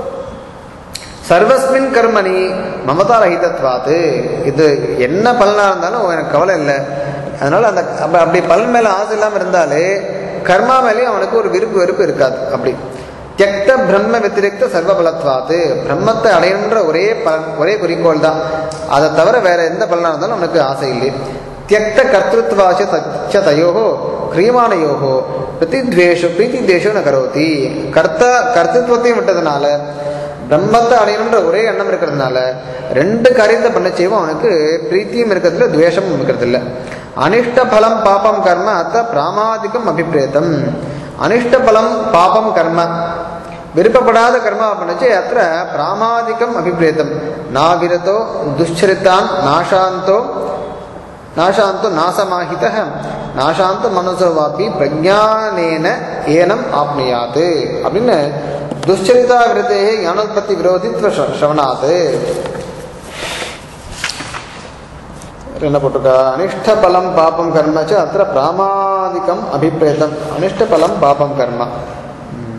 சர்வஸ்மின் கர்மணி மமதா ரஹிதத்வாத்து இது என்ன பலனாக இருந்தாலும் எனக்கு கவலை இல்லை அதனால அந்த அப்ப- அப்படி பலன் மேல ஆசை இல்லாமல் இருந்தாலே கர்மா மேலேயும் அவனுக்கு ஒரு விருப்பு வெறுப்பு இருக்காது அப்படி தியக்த பிரம்ம வத்திரிக்த சர்வ பலத்வாத்து பிரம்மத்தை அடையணுன்ற ஒரே பலன் ஒரே குறிக்கோள் தான் அதை தவிர வேற எந்த பலனாக இருந்தாலும் அவனுக்கு ஆசை இல்லை தியக்த கர்த்திருவாச்ச தச்ச தயோகோ கிரியமானயோகோ பிரதித்வேஷோ பிரீத்தித்வேஷோ ந கரோதி கர்த்த கர்த்தத்துவத்தையும் விட்டதுனால பிரம்மத்தை அடையணுன்ற ஒரே எண்ணம் இருக்கிறதுனால ரெண்டு காரியத்தை பண்ண செய்வோம் அவனுக்கு பிரீத்தியும் இருக்கிறதில்ல துவேஷமும் இருக்கிறதில்ல அனிஷ்ட பலம் பாபம் கர்ம அத்த பிராமாதிகம் அபிப்பிரேதம் அனிஷ்ட பலம் பாபம் கர்ம விருப்பப்படாத கர்மா பண்ணச்சு அத்த பிராமாதிகம் அபிப்பிரேதம் நாவிரதோ துஷ்சரித்தான் நாசாந்தோ நாசாந்தோ நாசமாஹித நாசாந்த மனசோ வாப்பி பிரஜானேன ஏனம் ஆப்னியாது அப்படின்னு துஷ்சரிதா விரதே ஞானோத்பத்தி விரோதித்வ ஸ்ர- ஸ்ரவணாத் என்ன போட்டிருக்கா அனிஷ்ட பலம் பாபம் கர்ம ச அத்திர பிராமாதிகம் அபிப்பிரேதம் அனிஷ்ட பலம் பாபம் கர்ம ம்.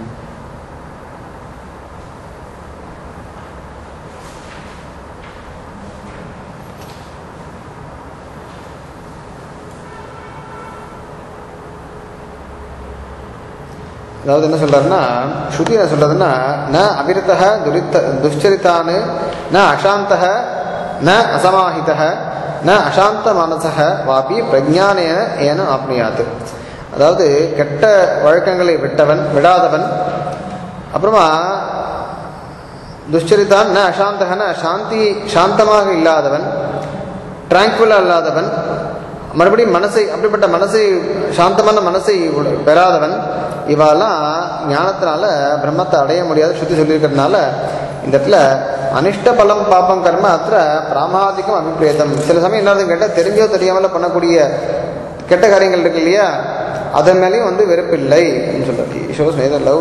அதாவது என்ன சொல்றாருன்னா ஸ்ருதி என்ன சொல்றதுன்னா ந அவிரதः துரித்த துஷ்சரித்தானு ந அசாந்தः ந அசமாஹிதः ந அசாந்த மனசः வாபி பிரஜானேன ஏன ஆப்னியாத்து அதாவது கெட்ட வழக்கங்களை விட்டவன் விடாதவன் அப்புறமா துஷ்சரித்தான் ந அசாந்தகன சாந்தி சாந்தமாக இல்லாதவன் டிராங்குவலா இல்லாதவன் மறுபடியும் மனசை அப்படிப்பட்ட மனசை சாந்தமான மனசை உட- பெறாதவன் இவாலாம் ஞானத்தினால பிரம்மத்தை அடைய முடியாத சுத்தி சொல்லியிருக்கிறதுனால இந்த இடத்துல அனிஷ்ட பலம் பாப்பம் கர்ம அത്ര பிராமாதிகம் அபிப்பிரேதம் சில சமயம் என்னது கேட்டால் தெரிஞ்சோ தெரியாமல பண்ணக்கூடிய கெட்ட காரியங்கள் இருக்கு இல்லையா அதன் மேலேயும் வந்து வெறுப்பில்லை அப்படின்னு சொல்றாரு shows neither love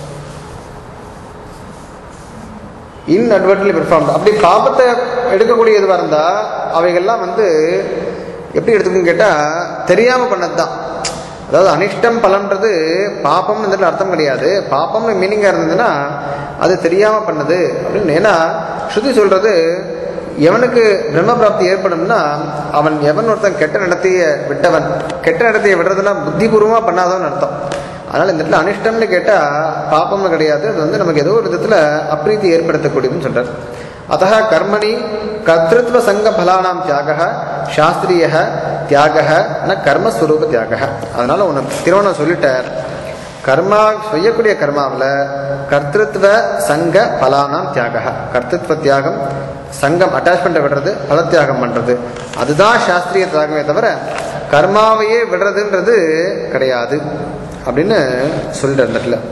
inadvertently performed அப்படி பாபத்தை எடுக்கக்கூடிய இதுவாக இருந்தால் அவைகள்லாம் வந்து எப்படி எடுத்துக்கணும்னு கேட்டால் தெரியாமல் பண்ணது தான் அதாவது அனிஷ்டம் பலன்றது பாப்பம்னு இந்த இடத்துல அர்த்தம் கிடையாது பாப்பம்னு மீனிங்காக இருந்ததுன்னா அது தெரியாமல் பண்ணது அப்படின்னு ஏன்னா ஸ்ருதி சொல்கிறது எவனுக்கு பிரம்ம பிராப்தி ஏற்படும்னா அவன் எவன் ஒருத்தன் கெட்ட நடத்தைய விட்டவன் கெட்ட நடத்தையை விடுறதுன்னா புத்திபூர்வமாக பண்ணாதவன் அர்த்தம் அதனால் இந்த இடத்துல அனிஷ்டம்னு கேட்டால் பாப்பம்னு கிடையாது அது வந்து நமக்கு ஏதோ ஒரு விதத்தில் அப்ரீதி ஏற்படுத்தக்கூடியதுன்னு சொல்கிறார் அத்த கர்மணி கர்த்திருவ சங்க பலானாம் தியாக சாஸ்திரிய தியாக ந கர்மஸ்வரூப தியாக அதனால உனக்கு திருவண்ணம் சொல்லிட்டார் கர்மா செய்யக்கூடிய கர்மாவில் கர்த்திருவ சங்க பலானாம் தியாக கர்த்திருவ தியாகம் சங்கம் அட்டாச்மெண்ட்டை விடுறது பலத்தியாகம் பண்ணுறது அதுதான் சாஸ்திரிய தியாகமே தவிர கர்மாவையே விடுறதுன்றது கிடையாது அப்படின்னு சொல்லிட்டு அந்த இடத்துல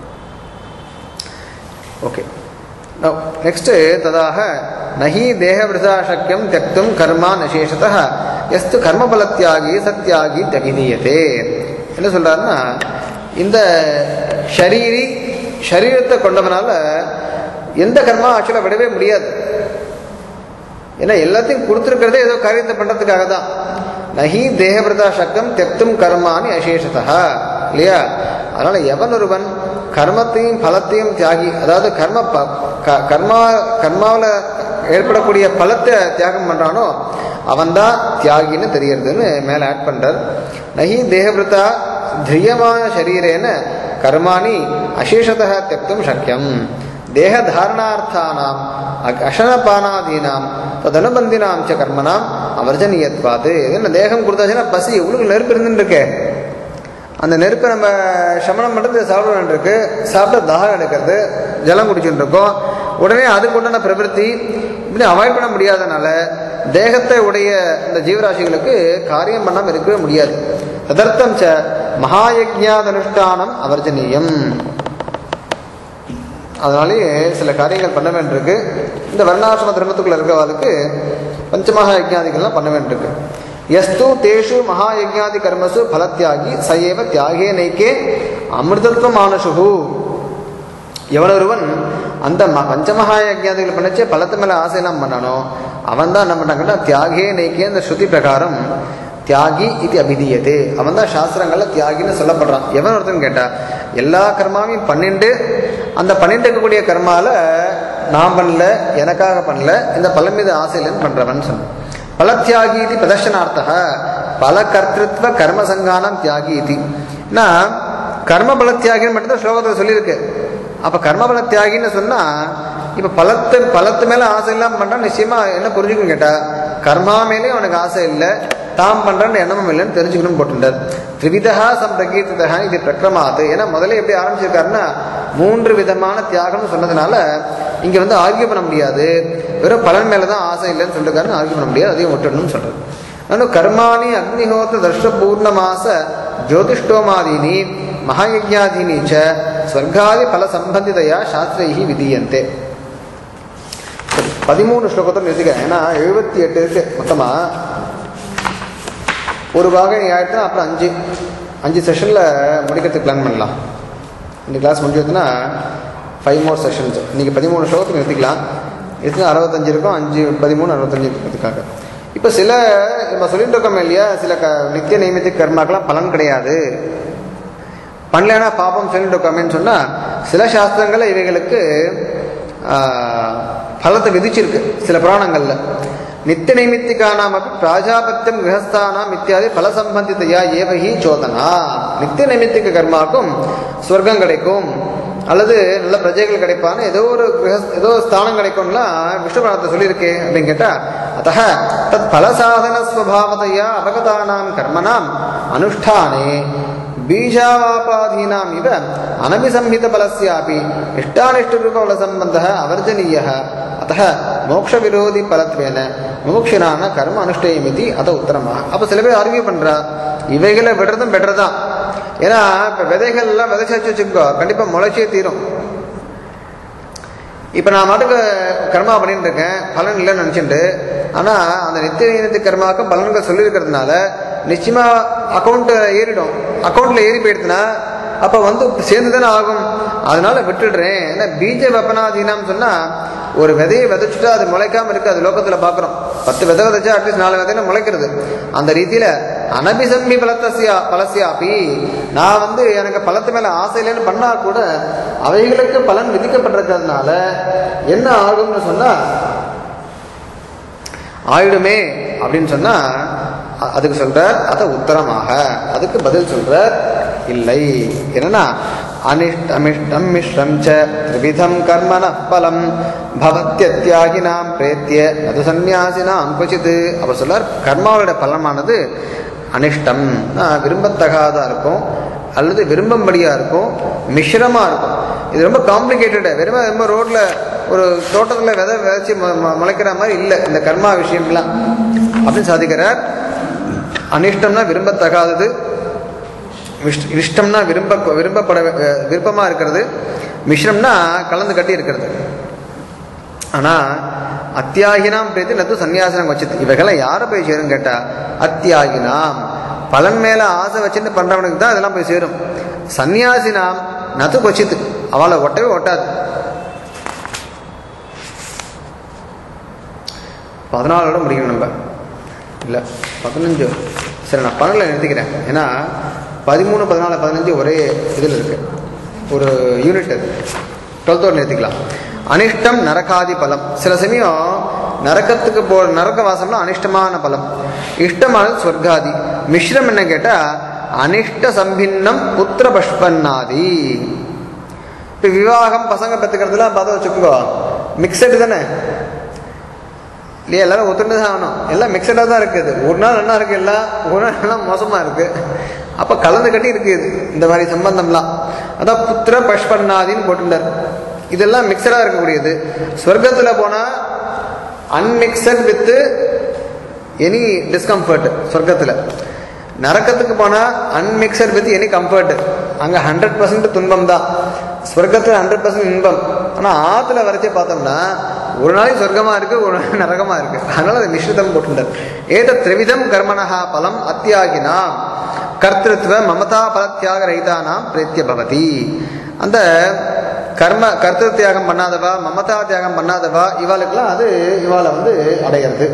ஓகே நெக்ஸ்ட் ததாக நஹி தேகவிரதா சக்கியம் தியக்தும் கர்மா நசேஷத எஸ்து கர்மபலத்தியாகி சத்தியாகி தகிதீயதே என்ன சொல்றாருன்னா இந்த ஷரீரி ஷரீரத்தை கொண்டவனால எந்த கர்மா ஆக்சுவலாக விடவே முடியாது ஏன்னா எல்லாத்தையும் கொடுத்துருக்கிறதே ஏதோ காரியத்தை பண்ணுறதுக்காக தான் நஹி தேகபிரதா சக்கம் தெக்தும் கர்மானி அசேஷதா இல்லையா அதனால எவன் ஒருவன் கர்மத்தையும் பலத்தையும் தியாகி அதாவது கர்ம ப- க- கர்மா கர்மாவில் ஏற்படக்கூடிய பலத்தை தியாகம் பண்ணுறானோ அவன்தான் தியாகின்னு தெரியறதுன்னு மேலே ஆட் பண்ணுறார் நஹி தேகபிரதா திரியமான சரீரேன கர்மாணி அசேஷதா தெக்தும் சக்கியம் தேகதாரணார்த்தானாம் அக்- அசனபானாதீனாம் ததனுபந்தினாம் ச கர்மனாம் அவர்ஜனீயத்வாது என்ன தேகம் கொடுத்தாச்சுன்னா பசி உள்ளுக்கு நெருப்பு இருந்துன்னு இருக்கே அந்த நெருப்பை நம்ம சமணம் பண்ணுறது சாப்பிட வேண்டியிருக்கு சாப்பிட்டா தாகம் எடுக்கிறது ஜலம் குடிச்சுட்டு இருக்கோம் உடனே அதுக்கு உண்டான பிரவருத்தி இப்படி அவாய்ட் பண்ண முடியாதனால தேகத்தை உடைய இந்த ஜீவராசிகளுக்கு காரியம் பண்ணாமல் இருக்கவே முடியாது ததர்த்தம் ச மகாயஜ்ஞாதனுஷ்டானம் அவர்ஜனீயம் அதனாலேயே சில காரியங்கள் பண்ண வேண்டியிருக்கு இந்த வர்ணாசிரம தர்மத்துக்குள்ள இருக்கிறவர்களுக்கு பஞ்சமகா யஜ்ஞாதிகள்லாம் பண்ண வேண்டியிருக்கு எஸ்து தேஷு மகாயஜ்ஞாதி கர்மசு பலத்தியாகி சயேவ தியாகே நைக்கே அமிர்தத்வ மானசுகு எவனொருவன் அந்த ம பஞ்சமகா யஜ்ஞாதிகள் பண்ணச்சே பலத்து மேலே ஆசையெல்லாம் பண்ணானோ அவன் தான் என்ன பண்ணாங்கன்னா தியாகே நைக்கே அந்த ஸ்ருதி பிரகாரம் தியாகி இது அபிதீயதே அவன் தான் சாஸ்திரங்களில் தியாகின்னு சொல்லப்படுறான் எவன் ஒருத்தன் கேட்டா எல்லா கர்மாவையும் பன்னெண்டு அந்த பன்னெண்டு இருக்கக்கூடிய கர்மால நான் பண்ணல எனக்காக பண்ணல இந்த பலன் மீது ஆசையிலன்னு பண்றவன் சொன்னான் பலத்தியாகி இது பிரதர்ஷனார்த்தக பல கர்த்திருவ கர்ம சங்கானம் தியாகி இது ஏன்னா கர்ம பலத்தியாகின்னு மட்டும்தான் ஸ்லோகத்தில் சொல்லியிருக்கு அப்போ கர்மபல தியாகின்னு சொன்னால் இப்போ பலத்து பலத்து மேலே ஆசை இல்லாமல் பண்ணுறான் நிச்சயமா என்ன புரிஞ்சுக்கணும் கேட்டால் கர்மா மேலே அவனுக்கு ஆசை இல்லை தாம் பண்ணுறன்னு எண்ணமும் இல்லைன்னு தெரிஞ்சுக்கணும்னு போட்டுட்டார் திரிவிதா சம்பிரகீர்த்ததா இது பிரக்ரமாது ஏன்னா முதல்ல எப்படி ஆரம்பிச்சிருக்காருன்னா மூன்று விதமான தியாகம்னு சொன்னதுனால இங்கே வந்து ஆர்கியூ பண்ண முடியாது வெறும் பலன் மேலே தான் ஆசை இல்லைன்னு சொல்லிருக்காருன்னு ஆர்கியூ பண்ண முடியாது அதையும் விட்டுடணும்னு சொல்கிறது ನಾನು ಕರ್ಮಾಣಿ ಅಗ್ನಿಹೋತ್ರ ದರ್ಶ ಪೂರ್ಣಮಾಸ ಜ್ಯೋತಿಷ್ಠೋಮಾದೀನಿ ಮಹಾಯಜ್ಞಾದೀನಿ ಚ ಸ್ವರ್ಗಾದಿ ಫಲ ಸಂಬಂಧಿತೆಯ ಶಾಸ್ತ್ರೈ ವಿಧೀಯಂತೆ பதிமூணு ஸ்லோகத்தோட நிறுத்திக்கிறேன் ஏன்னா எழுபத்தி எட்டு இருக்கு மொத்தமா ஒரு பாகம் நீ ஆயிடுச்சுன்னா அப்புறம் அஞ்சு அஞ்சு செஷனில் முடிக்கிறதுக்கு பிளான் பண்ணலாம் இந்த கிளாஸ் முடிஞ்சதுன்னா ஃபைவ் மோர் செஷன்ஸ் இன்றைக்கி பதிமூணு ஷோக்கு நிறுத்திக்கலாம் இதுக்கு அறுபத்தஞ்சு இருக்கும் அஞ்சு பதிமூணு அறுபத்தஞ்சு இருக்கிறதுக்காக இப்போ சில நம்ம சொல்லிட்டு இருக்கோம் இல்லையா சில க நித்திய நியமித்த கர்மாக்கெல்லாம் பலன் கிடையாது பண்ணலைன்னா பாப்பம் சொல்லிட்டு இருக்கோமேன்னு சொன்னால் சில சாஸ்திரங்களில் இவைகளுக்கு ஆஹ், பலத்தை விதிச்சிருக்கு சில புராணங்களில் நித்திய நைமித்திகானாம் அப்படி பிராஜாபத்தியம் கிரகஸ்தானாம் இத்தியாதி பல சம்பந்தித்தையா ஏவகி சோதனா நித்திய நைமித்திக கர்மாக்கும் சொர்க்கம் கிடைக்கும் அல்லது நல்ல பிரஜைகள் கிடைப்பான்னு ஏதோ ஒரு கிரக ஏதோ ஸ்தானம் கிடைக்கும்லாம் விஷ்ணு புராணத்தை சொல்லியிருக்கு அப்படின்னு கேட்டால் அத்த தத் பலசாதன ஸ்வபாவதையா அபகதானாம் கர்மனாம் அனுஷ்டானே बीजावापाधीनाम् इव अनभिसंहितफलस्यापि इष्टानिष्टरूपफलसम्बन्धः अवर्जनीयः अतः மோக்ஷவிரோதிபலத்வேன முமுக்ஷினான கர்ம அனுஷ்டேயமிதி அத உத்தரமாக அப்போ சில பேர் ஆர்கியூ பண்ணுறா இவைகளை விடுறதும் பெட்டர் தான் ஏன்னா இப்போ விதைகள்லாம் விதைச்சு வச்சு வச்சுக்கோ கண்டிப்பாக முளைச்சே தீரும் இப்போ நான் மாட்டுக்கு கர்மா பண்ணிட்டு இருக்கேன் பலன் இல்லைன்னு நினச்சிட்டு ஆனால் அந்த நித்திய நியமித்த கர்மாவுக்கு பலன்கள் சொல்லியிருக்கிறதுனால நிச்சயமாக அக்கௌண்ட் ஏறிடும் அக்கௌண்ட்டில் ஏறி போயிடுதுன்னா அப்போ வந்து சேர்ந்து தானே ஆகும் அதனால விட்டுடுறேன் ஏன்னா பீஜ வெப்பனாதீனம் சொன்னால் ஒரு விதையை விதைச்சிட்டா அது முளைக்காம இருக்கு அது லோகத்தில் பார்க்குறோம் பத்து விதை விதைச்சா அட்லீஸ்ட் நாலு விதைன்னு முளைக்கிறது அந்த ரீதியில் அனபிசம்பி பலத்தசியா பலசியாப்பி நான் வந்து எனக்கு பலத்து மேலே ஆசை இல்லைன்னு பண்ணா கூட அவைகளுக்கு பலன் விதிக்கப்பட்டிருக்கிறதுனால என்ன ஆகும்னு சொன்னால் ஆயிடுமே அப்படின்னு சொன்னா அ- அதுக்கு சொல்றார் அத உத்தரமாக அதுக்கு பதில் சொல்றார் இல்லை என்னன்னா அனிஷ்டமிஷ்டம் மிஸ்ரம் ச திரிவிதம் கர்மன பலம் பவத்தியத்தியாகினாம் பிரேத்திய அது சந்நியாசினாம் குச்சித்து அப்ப சொல்றார் கர்மாவோட பலமானது அனிஷ்டம் ஆஹ், விரும்பத்தகாதா இருக்கும் அல்லது விரும்பும்படியா இருக்கும் மிஸ்ரமா இருக்கும் இது ரொம்ப காம்ப்ளிகேட்டடு வெறும் ரொம்ப ரோட்ல ஒரு தோட்டத்தில் விதை விதைச்சி மு- மு- முளைக்கிற மாதிரி இல்லை இந்த கர்மா விஷயம்லாம் அப்படின்னு சாதிக்கிறார் அனிஷ்டம்னா விரும்பத்தகாதது இஷ்ட- இஷ்டம்னா விரும்ப விரும்பப்பட அஹ், விருப்பமா இருக்கிறது மிஸ்ரம்னா கலந்து கட்டி இருக்கிறது ஆனா அத்தியாகினாம் பிரேத்தி நத்து சன்னியாசனம் வச்சது இவைகள்லாம் யாரை போய் சேரும் கேட்டா அத்தியாகினாம் பலன் மேல ஆசை வச்சுட்டு பண்றவனுக்கு தான் இதெல்லாம் போய் சேரும் சன்னியாசினாம் நத்து கொச்சித்து அவளை ஒட்டவே ஒட்டாது பதினாலோட முடிக்கணும் நம்ம இல்லை பதினஞ்சு சரி நான் பன்னெண்டில் நிறுத்திக்கிறேன் ஏன்னா பதிமூணு பதினாலு பதினஞ்சு ஒரே இதில் இருக்கு ஒரு யூனிட் அது டுவெல்த்தோடு நிறுத்திக்கலாம் அனிஷ்டம் நரகாதி பலம் சில சமயம் நரக்கத்துக்கு போ நரக வாசம்னா அனிஷ்டமான பலம் இஷ்டமானது சொர்க்காதி மிஸ்ரம் என்ன கேட்டால் அனிஷ்ட சம்பின்னம் புத்திர பஷ்பன்னாதி இப்போ விவாகம் பசங்க பெற்றுக்கிறதுலாம் பார்த்து வச்சுக்கோங்க மிக்சடு தானே இல்லையா எல்லாரும் ஒத்துண்டு தான் ஆகணும் எல்லாம் மிக்சடாக தான் இருக்குது ஒரு நாள் நல்லா இருக்கு எல்லாம் ஒரு நாள் எல்லாம் மோசமாக இருக்கு அப்போ கலந்து கட்டி இருக்குது இந்த மாதிரி சம்பந்தம்லாம் அதான் புத்திர பஷ்பன்னாதின்னு போட்டுட்டார் இதெல்லாம் மிக்சடாக இருக்கக்கூடியது ஸ்வர்க்கத்தில் போனால் அன்மிக்சட் வித்து எனி டிஸ்கம்ஃபர்ட் சொர்க்கத்தில் நரக்கத்துக்கு போனால் அன்மிக்சட் வித் எனி கம்ஃபர்ட் அங்கே ஹண்ட்ரட் பர்சன்ட் துன்பம் தான் ஸ்வர்க்கத்தில் ஹண்ட்ரட் பர்சன்ட் இன்பம் ஆனால் ஆற்றுல வரைச்சே பார்த்தோம்னா ஒரு நாளைக்கு சொர்க்கமாக இருக்குது ஒரு நாள் நரகமாக இருக்குது அதனால் அது மிஸ்ரிதம் போட்டுட்டார் ஏத திரிவிதம் கர்மணா பலம் அத்தியாகினாம் கர்த்திருவ மமதா பலத்தியாக ரஹிதானாம் பிரேத்திய பவதி அந்த கர்ம கர்த்திரு தியாகம் பண்ணாதவா மமதா தியாகம் பண்ணாதவா இவாளுக்கெல்லாம் அது இவாளை வந்து அடையிறது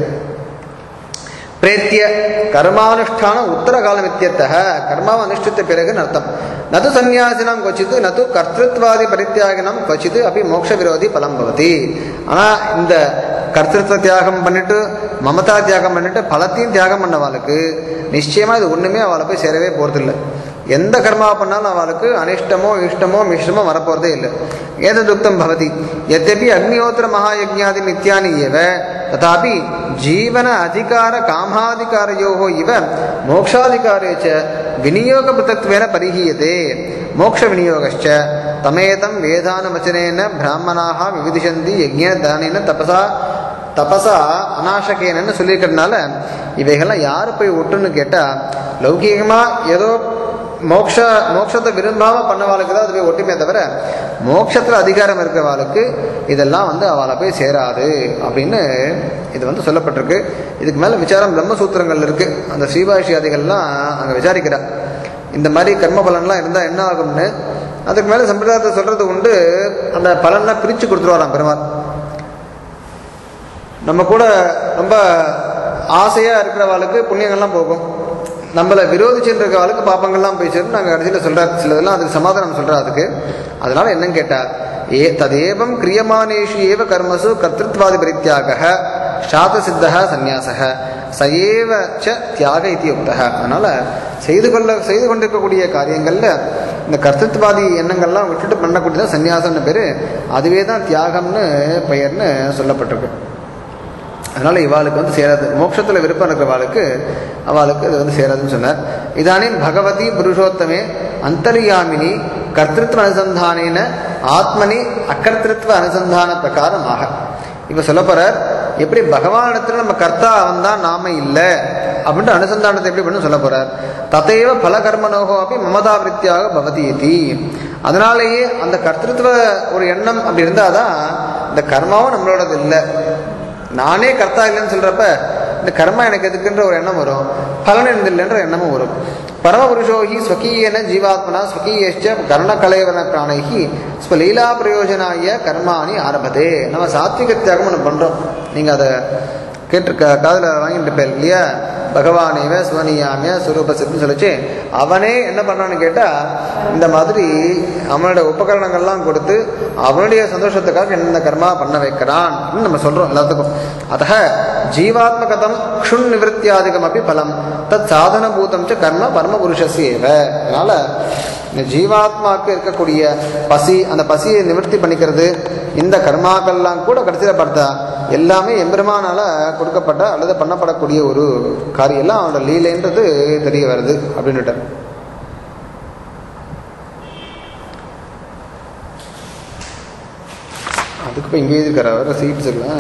பிரேத்திய கர்மானுஷ்டான உத்தர காலம் இத்தியத்தக கர்மாவை அனுஷ்டித்த பிறகு அர்த்தம் நது சந்நியாசினம் கொச்சித்து நது கர்த்திருவாதி பரித்தியாகினம் கொச்சித்து அப்படி மோட்ச விரோதி பலம் பவதி ஆனால் இந்த கர்த்திருவ தியாகம் பண்ணிட்டு மமதா தியாகம் பண்ணிட்டு பலத்தையும் தியாகம் பண்ணவாளுக்கு நிச்சயமா இது ஒண்ணுமே அவளை போய் சேரவே போறதில்லை எந்த கர்மா பண்ணாலும் அவளுக்கு அனிஷ்டமோ இஷ்டமோ மிஷ்டமோ வரப்போறதே இல்லை ஏததுக்தம் பவதி எத்தபி அக்னிஹோத்திர மகாயஜ்ஞாதி நித்யானி ஏவ ததாபி ஜீவன அதிகார காமாதிகாரயோகோ இவ மோக்ஷாதிகாரே ச விநியோக பிருத்தத்வேன பரிஹீயதே மோக்ஷ விநியோகश्च தமேதம் வேதானவச்சனேன பிராமணாக விவிதிஷந்தி யஜ்ஞ தானேன தபசா தபசா அநாசகேனன்னு சொல்லியிருக்கிறதுனால இவைகள்லாம் யார் போய் ஒட்டுன்னு கேட்டால் லௌகீகமாக ஏதோ மோக்ஷ மோட்சத்தை விரும்பாம பண்ணவாளுக்கு தான் அது போய் ஒட்டுமே தவிர மோட்சத்தில் அதிகாரம் இருக்கிறவாளுக்கு இதெல்லாம் வந்து அவளை போய் சேராது அப்படின்னு இது வந்து சொல்லப்பட்டிருக்கு இதுக்கு மேலே விசாரம் பிரம்மசூத்திரங்கள் இருக்கு அந்த ஸ்ரீபாஷியாதிகள்லாம் அங்கே விசாரிக்கிறா இந்த மாதிரி கர்ம பலன்லாம் இருந்தால் என்ன ஆகும்னு அதுக்கு மேலே சம்பிரதாயத்தை சொல்றது உண்டு அந்த பலன்லாம் பிரித்து கொடுத்துருவாராம் பெருமாள் நம்ம கூட ரொம்ப ஆசையாக இருக்கிறவாளுக்கு புண்ணியங்கள்லாம் போகும் நம்மளை விரோதிச்சுட்டு இருக்கிறவாளுக்கு பாப்பங்கள்லாம் போய் சேரும் நாங்கள் கடைசியில் சொல்கிறார் சிலதெல்லாம் அதுக்கு சமாதானம் சொல்கிறார் அதுக்கு அதனால என்னன்னு கேட்டார் ஏ ததேவம் கிரியமானேஷு ஏவ கர்மசு கர்த்திருவாதி பரித்தியாக சாத சித்தக சந்நியாசக சயேவ ச தியாக இத்தி உக்தக அதனால செய்து கொள்ள செய்து கொண்டிருக்கக்கூடிய காரியங்கள்ல இந்த கர்த்தத்வாதி எண்ணங்கள்லாம் விட்டுட்டு பண்ணக்கூடியதான் சந்நியாசம்னு பேர் அதுவே தான் தியாகம்னு பெயர்னு சொல்லப்பட்டிருக்கு அதனால இவாளுக்கு வந்து சேராது மோட்சத்தில் விருப்பம் இருக்கிறவாளுக்கு அவளுக்கு இது வந்து சேராதுன்னு சொன்னார் இதானே பகவதி புருஷோத்தமே அந்தரியாமினி கர்த்திருவ அனுசந்தானேன ஆத்மனி அக்கர்த்திருவ அனுசந்தான பிரகாரமாக இப்போ சொல்ல போறார் எப்படி பகவானிடத்துல நம்ம கர்த்தா அவன் தான் நாம இல்லை அப்படின்ட்டு அனுசந்தானத்தை எப்படி பண்ணு சொல்ல போறார் ததைவ பல கர்மனோகோ அப்படி மமதாவிருத்தியாக பவதி இதி அதனாலேயே அந்த கர்த்திருவ ஒரு எண்ணம் அப்படி இருந்தாதான் இந்த கர்மாவும் நம்மளோடது இல்லை நானே கர்த்தா இல்லைன்னு சொல்றப்ப இந்த கர்மா எனக்கு எதுக்குன்ற ஒரு எண்ணம் வரும் பலன் எனக்கு இல்லைன்ற எண்ணமும் வரும் பரமபுருஷோஹி ஸ்வகீயன ஜீவாத்மனா ஸ்வகீயஷ்ட கர்ணகலைவன பிராணைஹி ஸ்வலீலா பிரயோஜனாய கர்மாணி ஆரம்பதே நம்ம சாத்விக தியாகம் ஒன்று பண்றோம் நீங்க அதை கேட்டிருக்க காதில் வாங்கிட்டு இருப்பேன் இல்லையா பகவானேவ சுவனியாமிய சுரூப சித்துன்னு சொல்லிச்சு அவனே என்ன பண்ணான்னு கேட்டால் இந்த மாதிரி அவனோட உபகரணங்கள்லாம் கொடுத்து அவனுடைய சந்தோஷத்துக்காக என்ன கர்மா பண்ண வைக்கிறான் அப்படின்னு நம்ம சொல்கிறோம் எல்லாத்துக்கும் அத்த ஜீவாத்மகதம் க்ஷுண் நிவத்தியாதிகம் அப்படி பலம் தத் சாதனபூதம் ச கர்ம பரமபுருஷசியேவ அதனால் இந்த ஜீவாத்மாவுக்கு இருக்கக்கூடிய பசி அந்த பசியை நிவர்த்தி பண்ணிக்கிறது இந்த கர்மாக்கள்லாம் கூட கடைசியில் பார்த்தா எல்லாமே எம்பெருமானால கொடுக்கப்பட்ட அல்லது பண்ணப்படக்கூடிய ஒரு காரியம் எல்லாம் அவனோட லீலைன்றது தெரிய வருது அப்படின்னுட்டு அதுக்கு இப்போ இங்கே இருக்கிற வர சீட்ஸ் இல்லை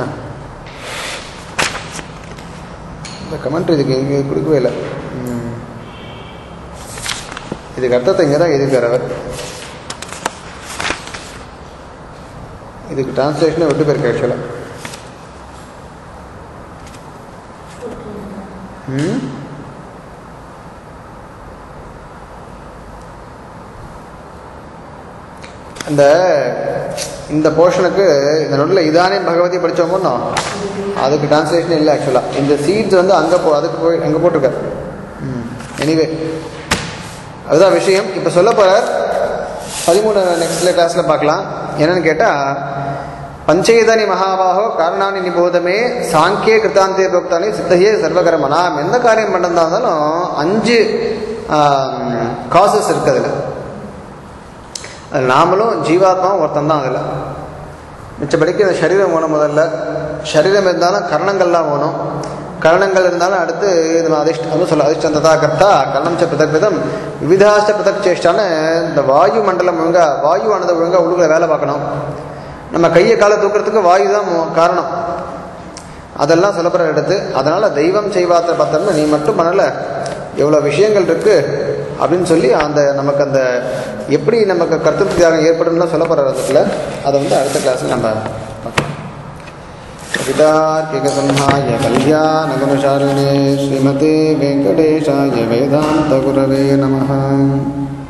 இந்த கமெண்ட் இதுக்கு இங்கே கொடுக்கவே இல்லை ம். இதுக்கு அர்த்தத்தை இங்கே தான் எழுதியிருக்கார் அவர் இதுக்கு டிரான்ஸ்லேஷனே விட்டு போயிருக்கு ஆக்சுவலாக ம் அந்த இந்த போர்ஷனுக்கு இந்த நொடில் இதானே பகவதி படித்தோமோ அதுக்கு டிரான்ஸ்லேஷன் இல்லை ஆக்சுவலாக இந்த சீட்ஸ் வந்து அங்கே போ அதுக்கு போய் அங்கே போட்டிருக்காரு ம் எனிவே அதுதான் விஷயம் இப்போ சொல்ல போகிறார் பதிமூணு நெக்ஸ்ட் கிளாஸில் பார்க்கலாம் என்னன்னு கேட்டால் பஞ்சேதனி மகாபாகோ காரணானி நிபோதமே சாங்கிய கிருத்தாந்தே புரோக்தானி சித்தையே சர்வகரமனாம் எந்த காரியம் பண்ணதா இருந்தாலும் அஞ்சு காசஸ் இருக்குது அதில் அது நாமளும் ஜீவாத்மாவும் ஒருத்தன் தான் அதில் மிச்சபடிக்கு இந்த சரீரம் வேணும் முதல்ல சரீரம் இருந்தாலும் கரணங்கள்லாம் வேணும் கரணங்கள் இருந்தாலும் அடுத்து நம்ம அதிர்ஷ்ட அதுவும் சொல்ல அதிர்ஷ்டம் ததா கர்த்தா கரணம் ச பிதக் விதம் விவிதாஷ்ட பிதக் சேஷ்டான இந்த வாயு மண்டலம் ஒழுங்கா வாயுவானது ஒழுங்கா உள்ளுக்குள்ள வேலை பார்க்கணும் நம்ம கையை காலை தூக்குறதுக்கு வாயு தான் மு- காரணம் அதெல்லாம் சொல்லப்படுற எடுத்து அதனால தெய்வம் செய்வாத்த பத்திரம்னு நீ மட்டும் பண்ணல எவ்வளோ விஷயங்கள் இருக்கு அப்படின்னு சொல்லி அந்த நமக்கு அந்த எப்படி நமக்கு கர்த்தൃ தியாகம் ஏற்படும்லாம் சொல்லப்படுற இடத்துல அதை வந்து அடுத்த கிளாஸில் நம்ம பார்க்கலாம் कवितार्किकसंहाय कल्याणगुणशालिने श्रीमते वेङ्कटेशाय वेदान्तगुरवे नमः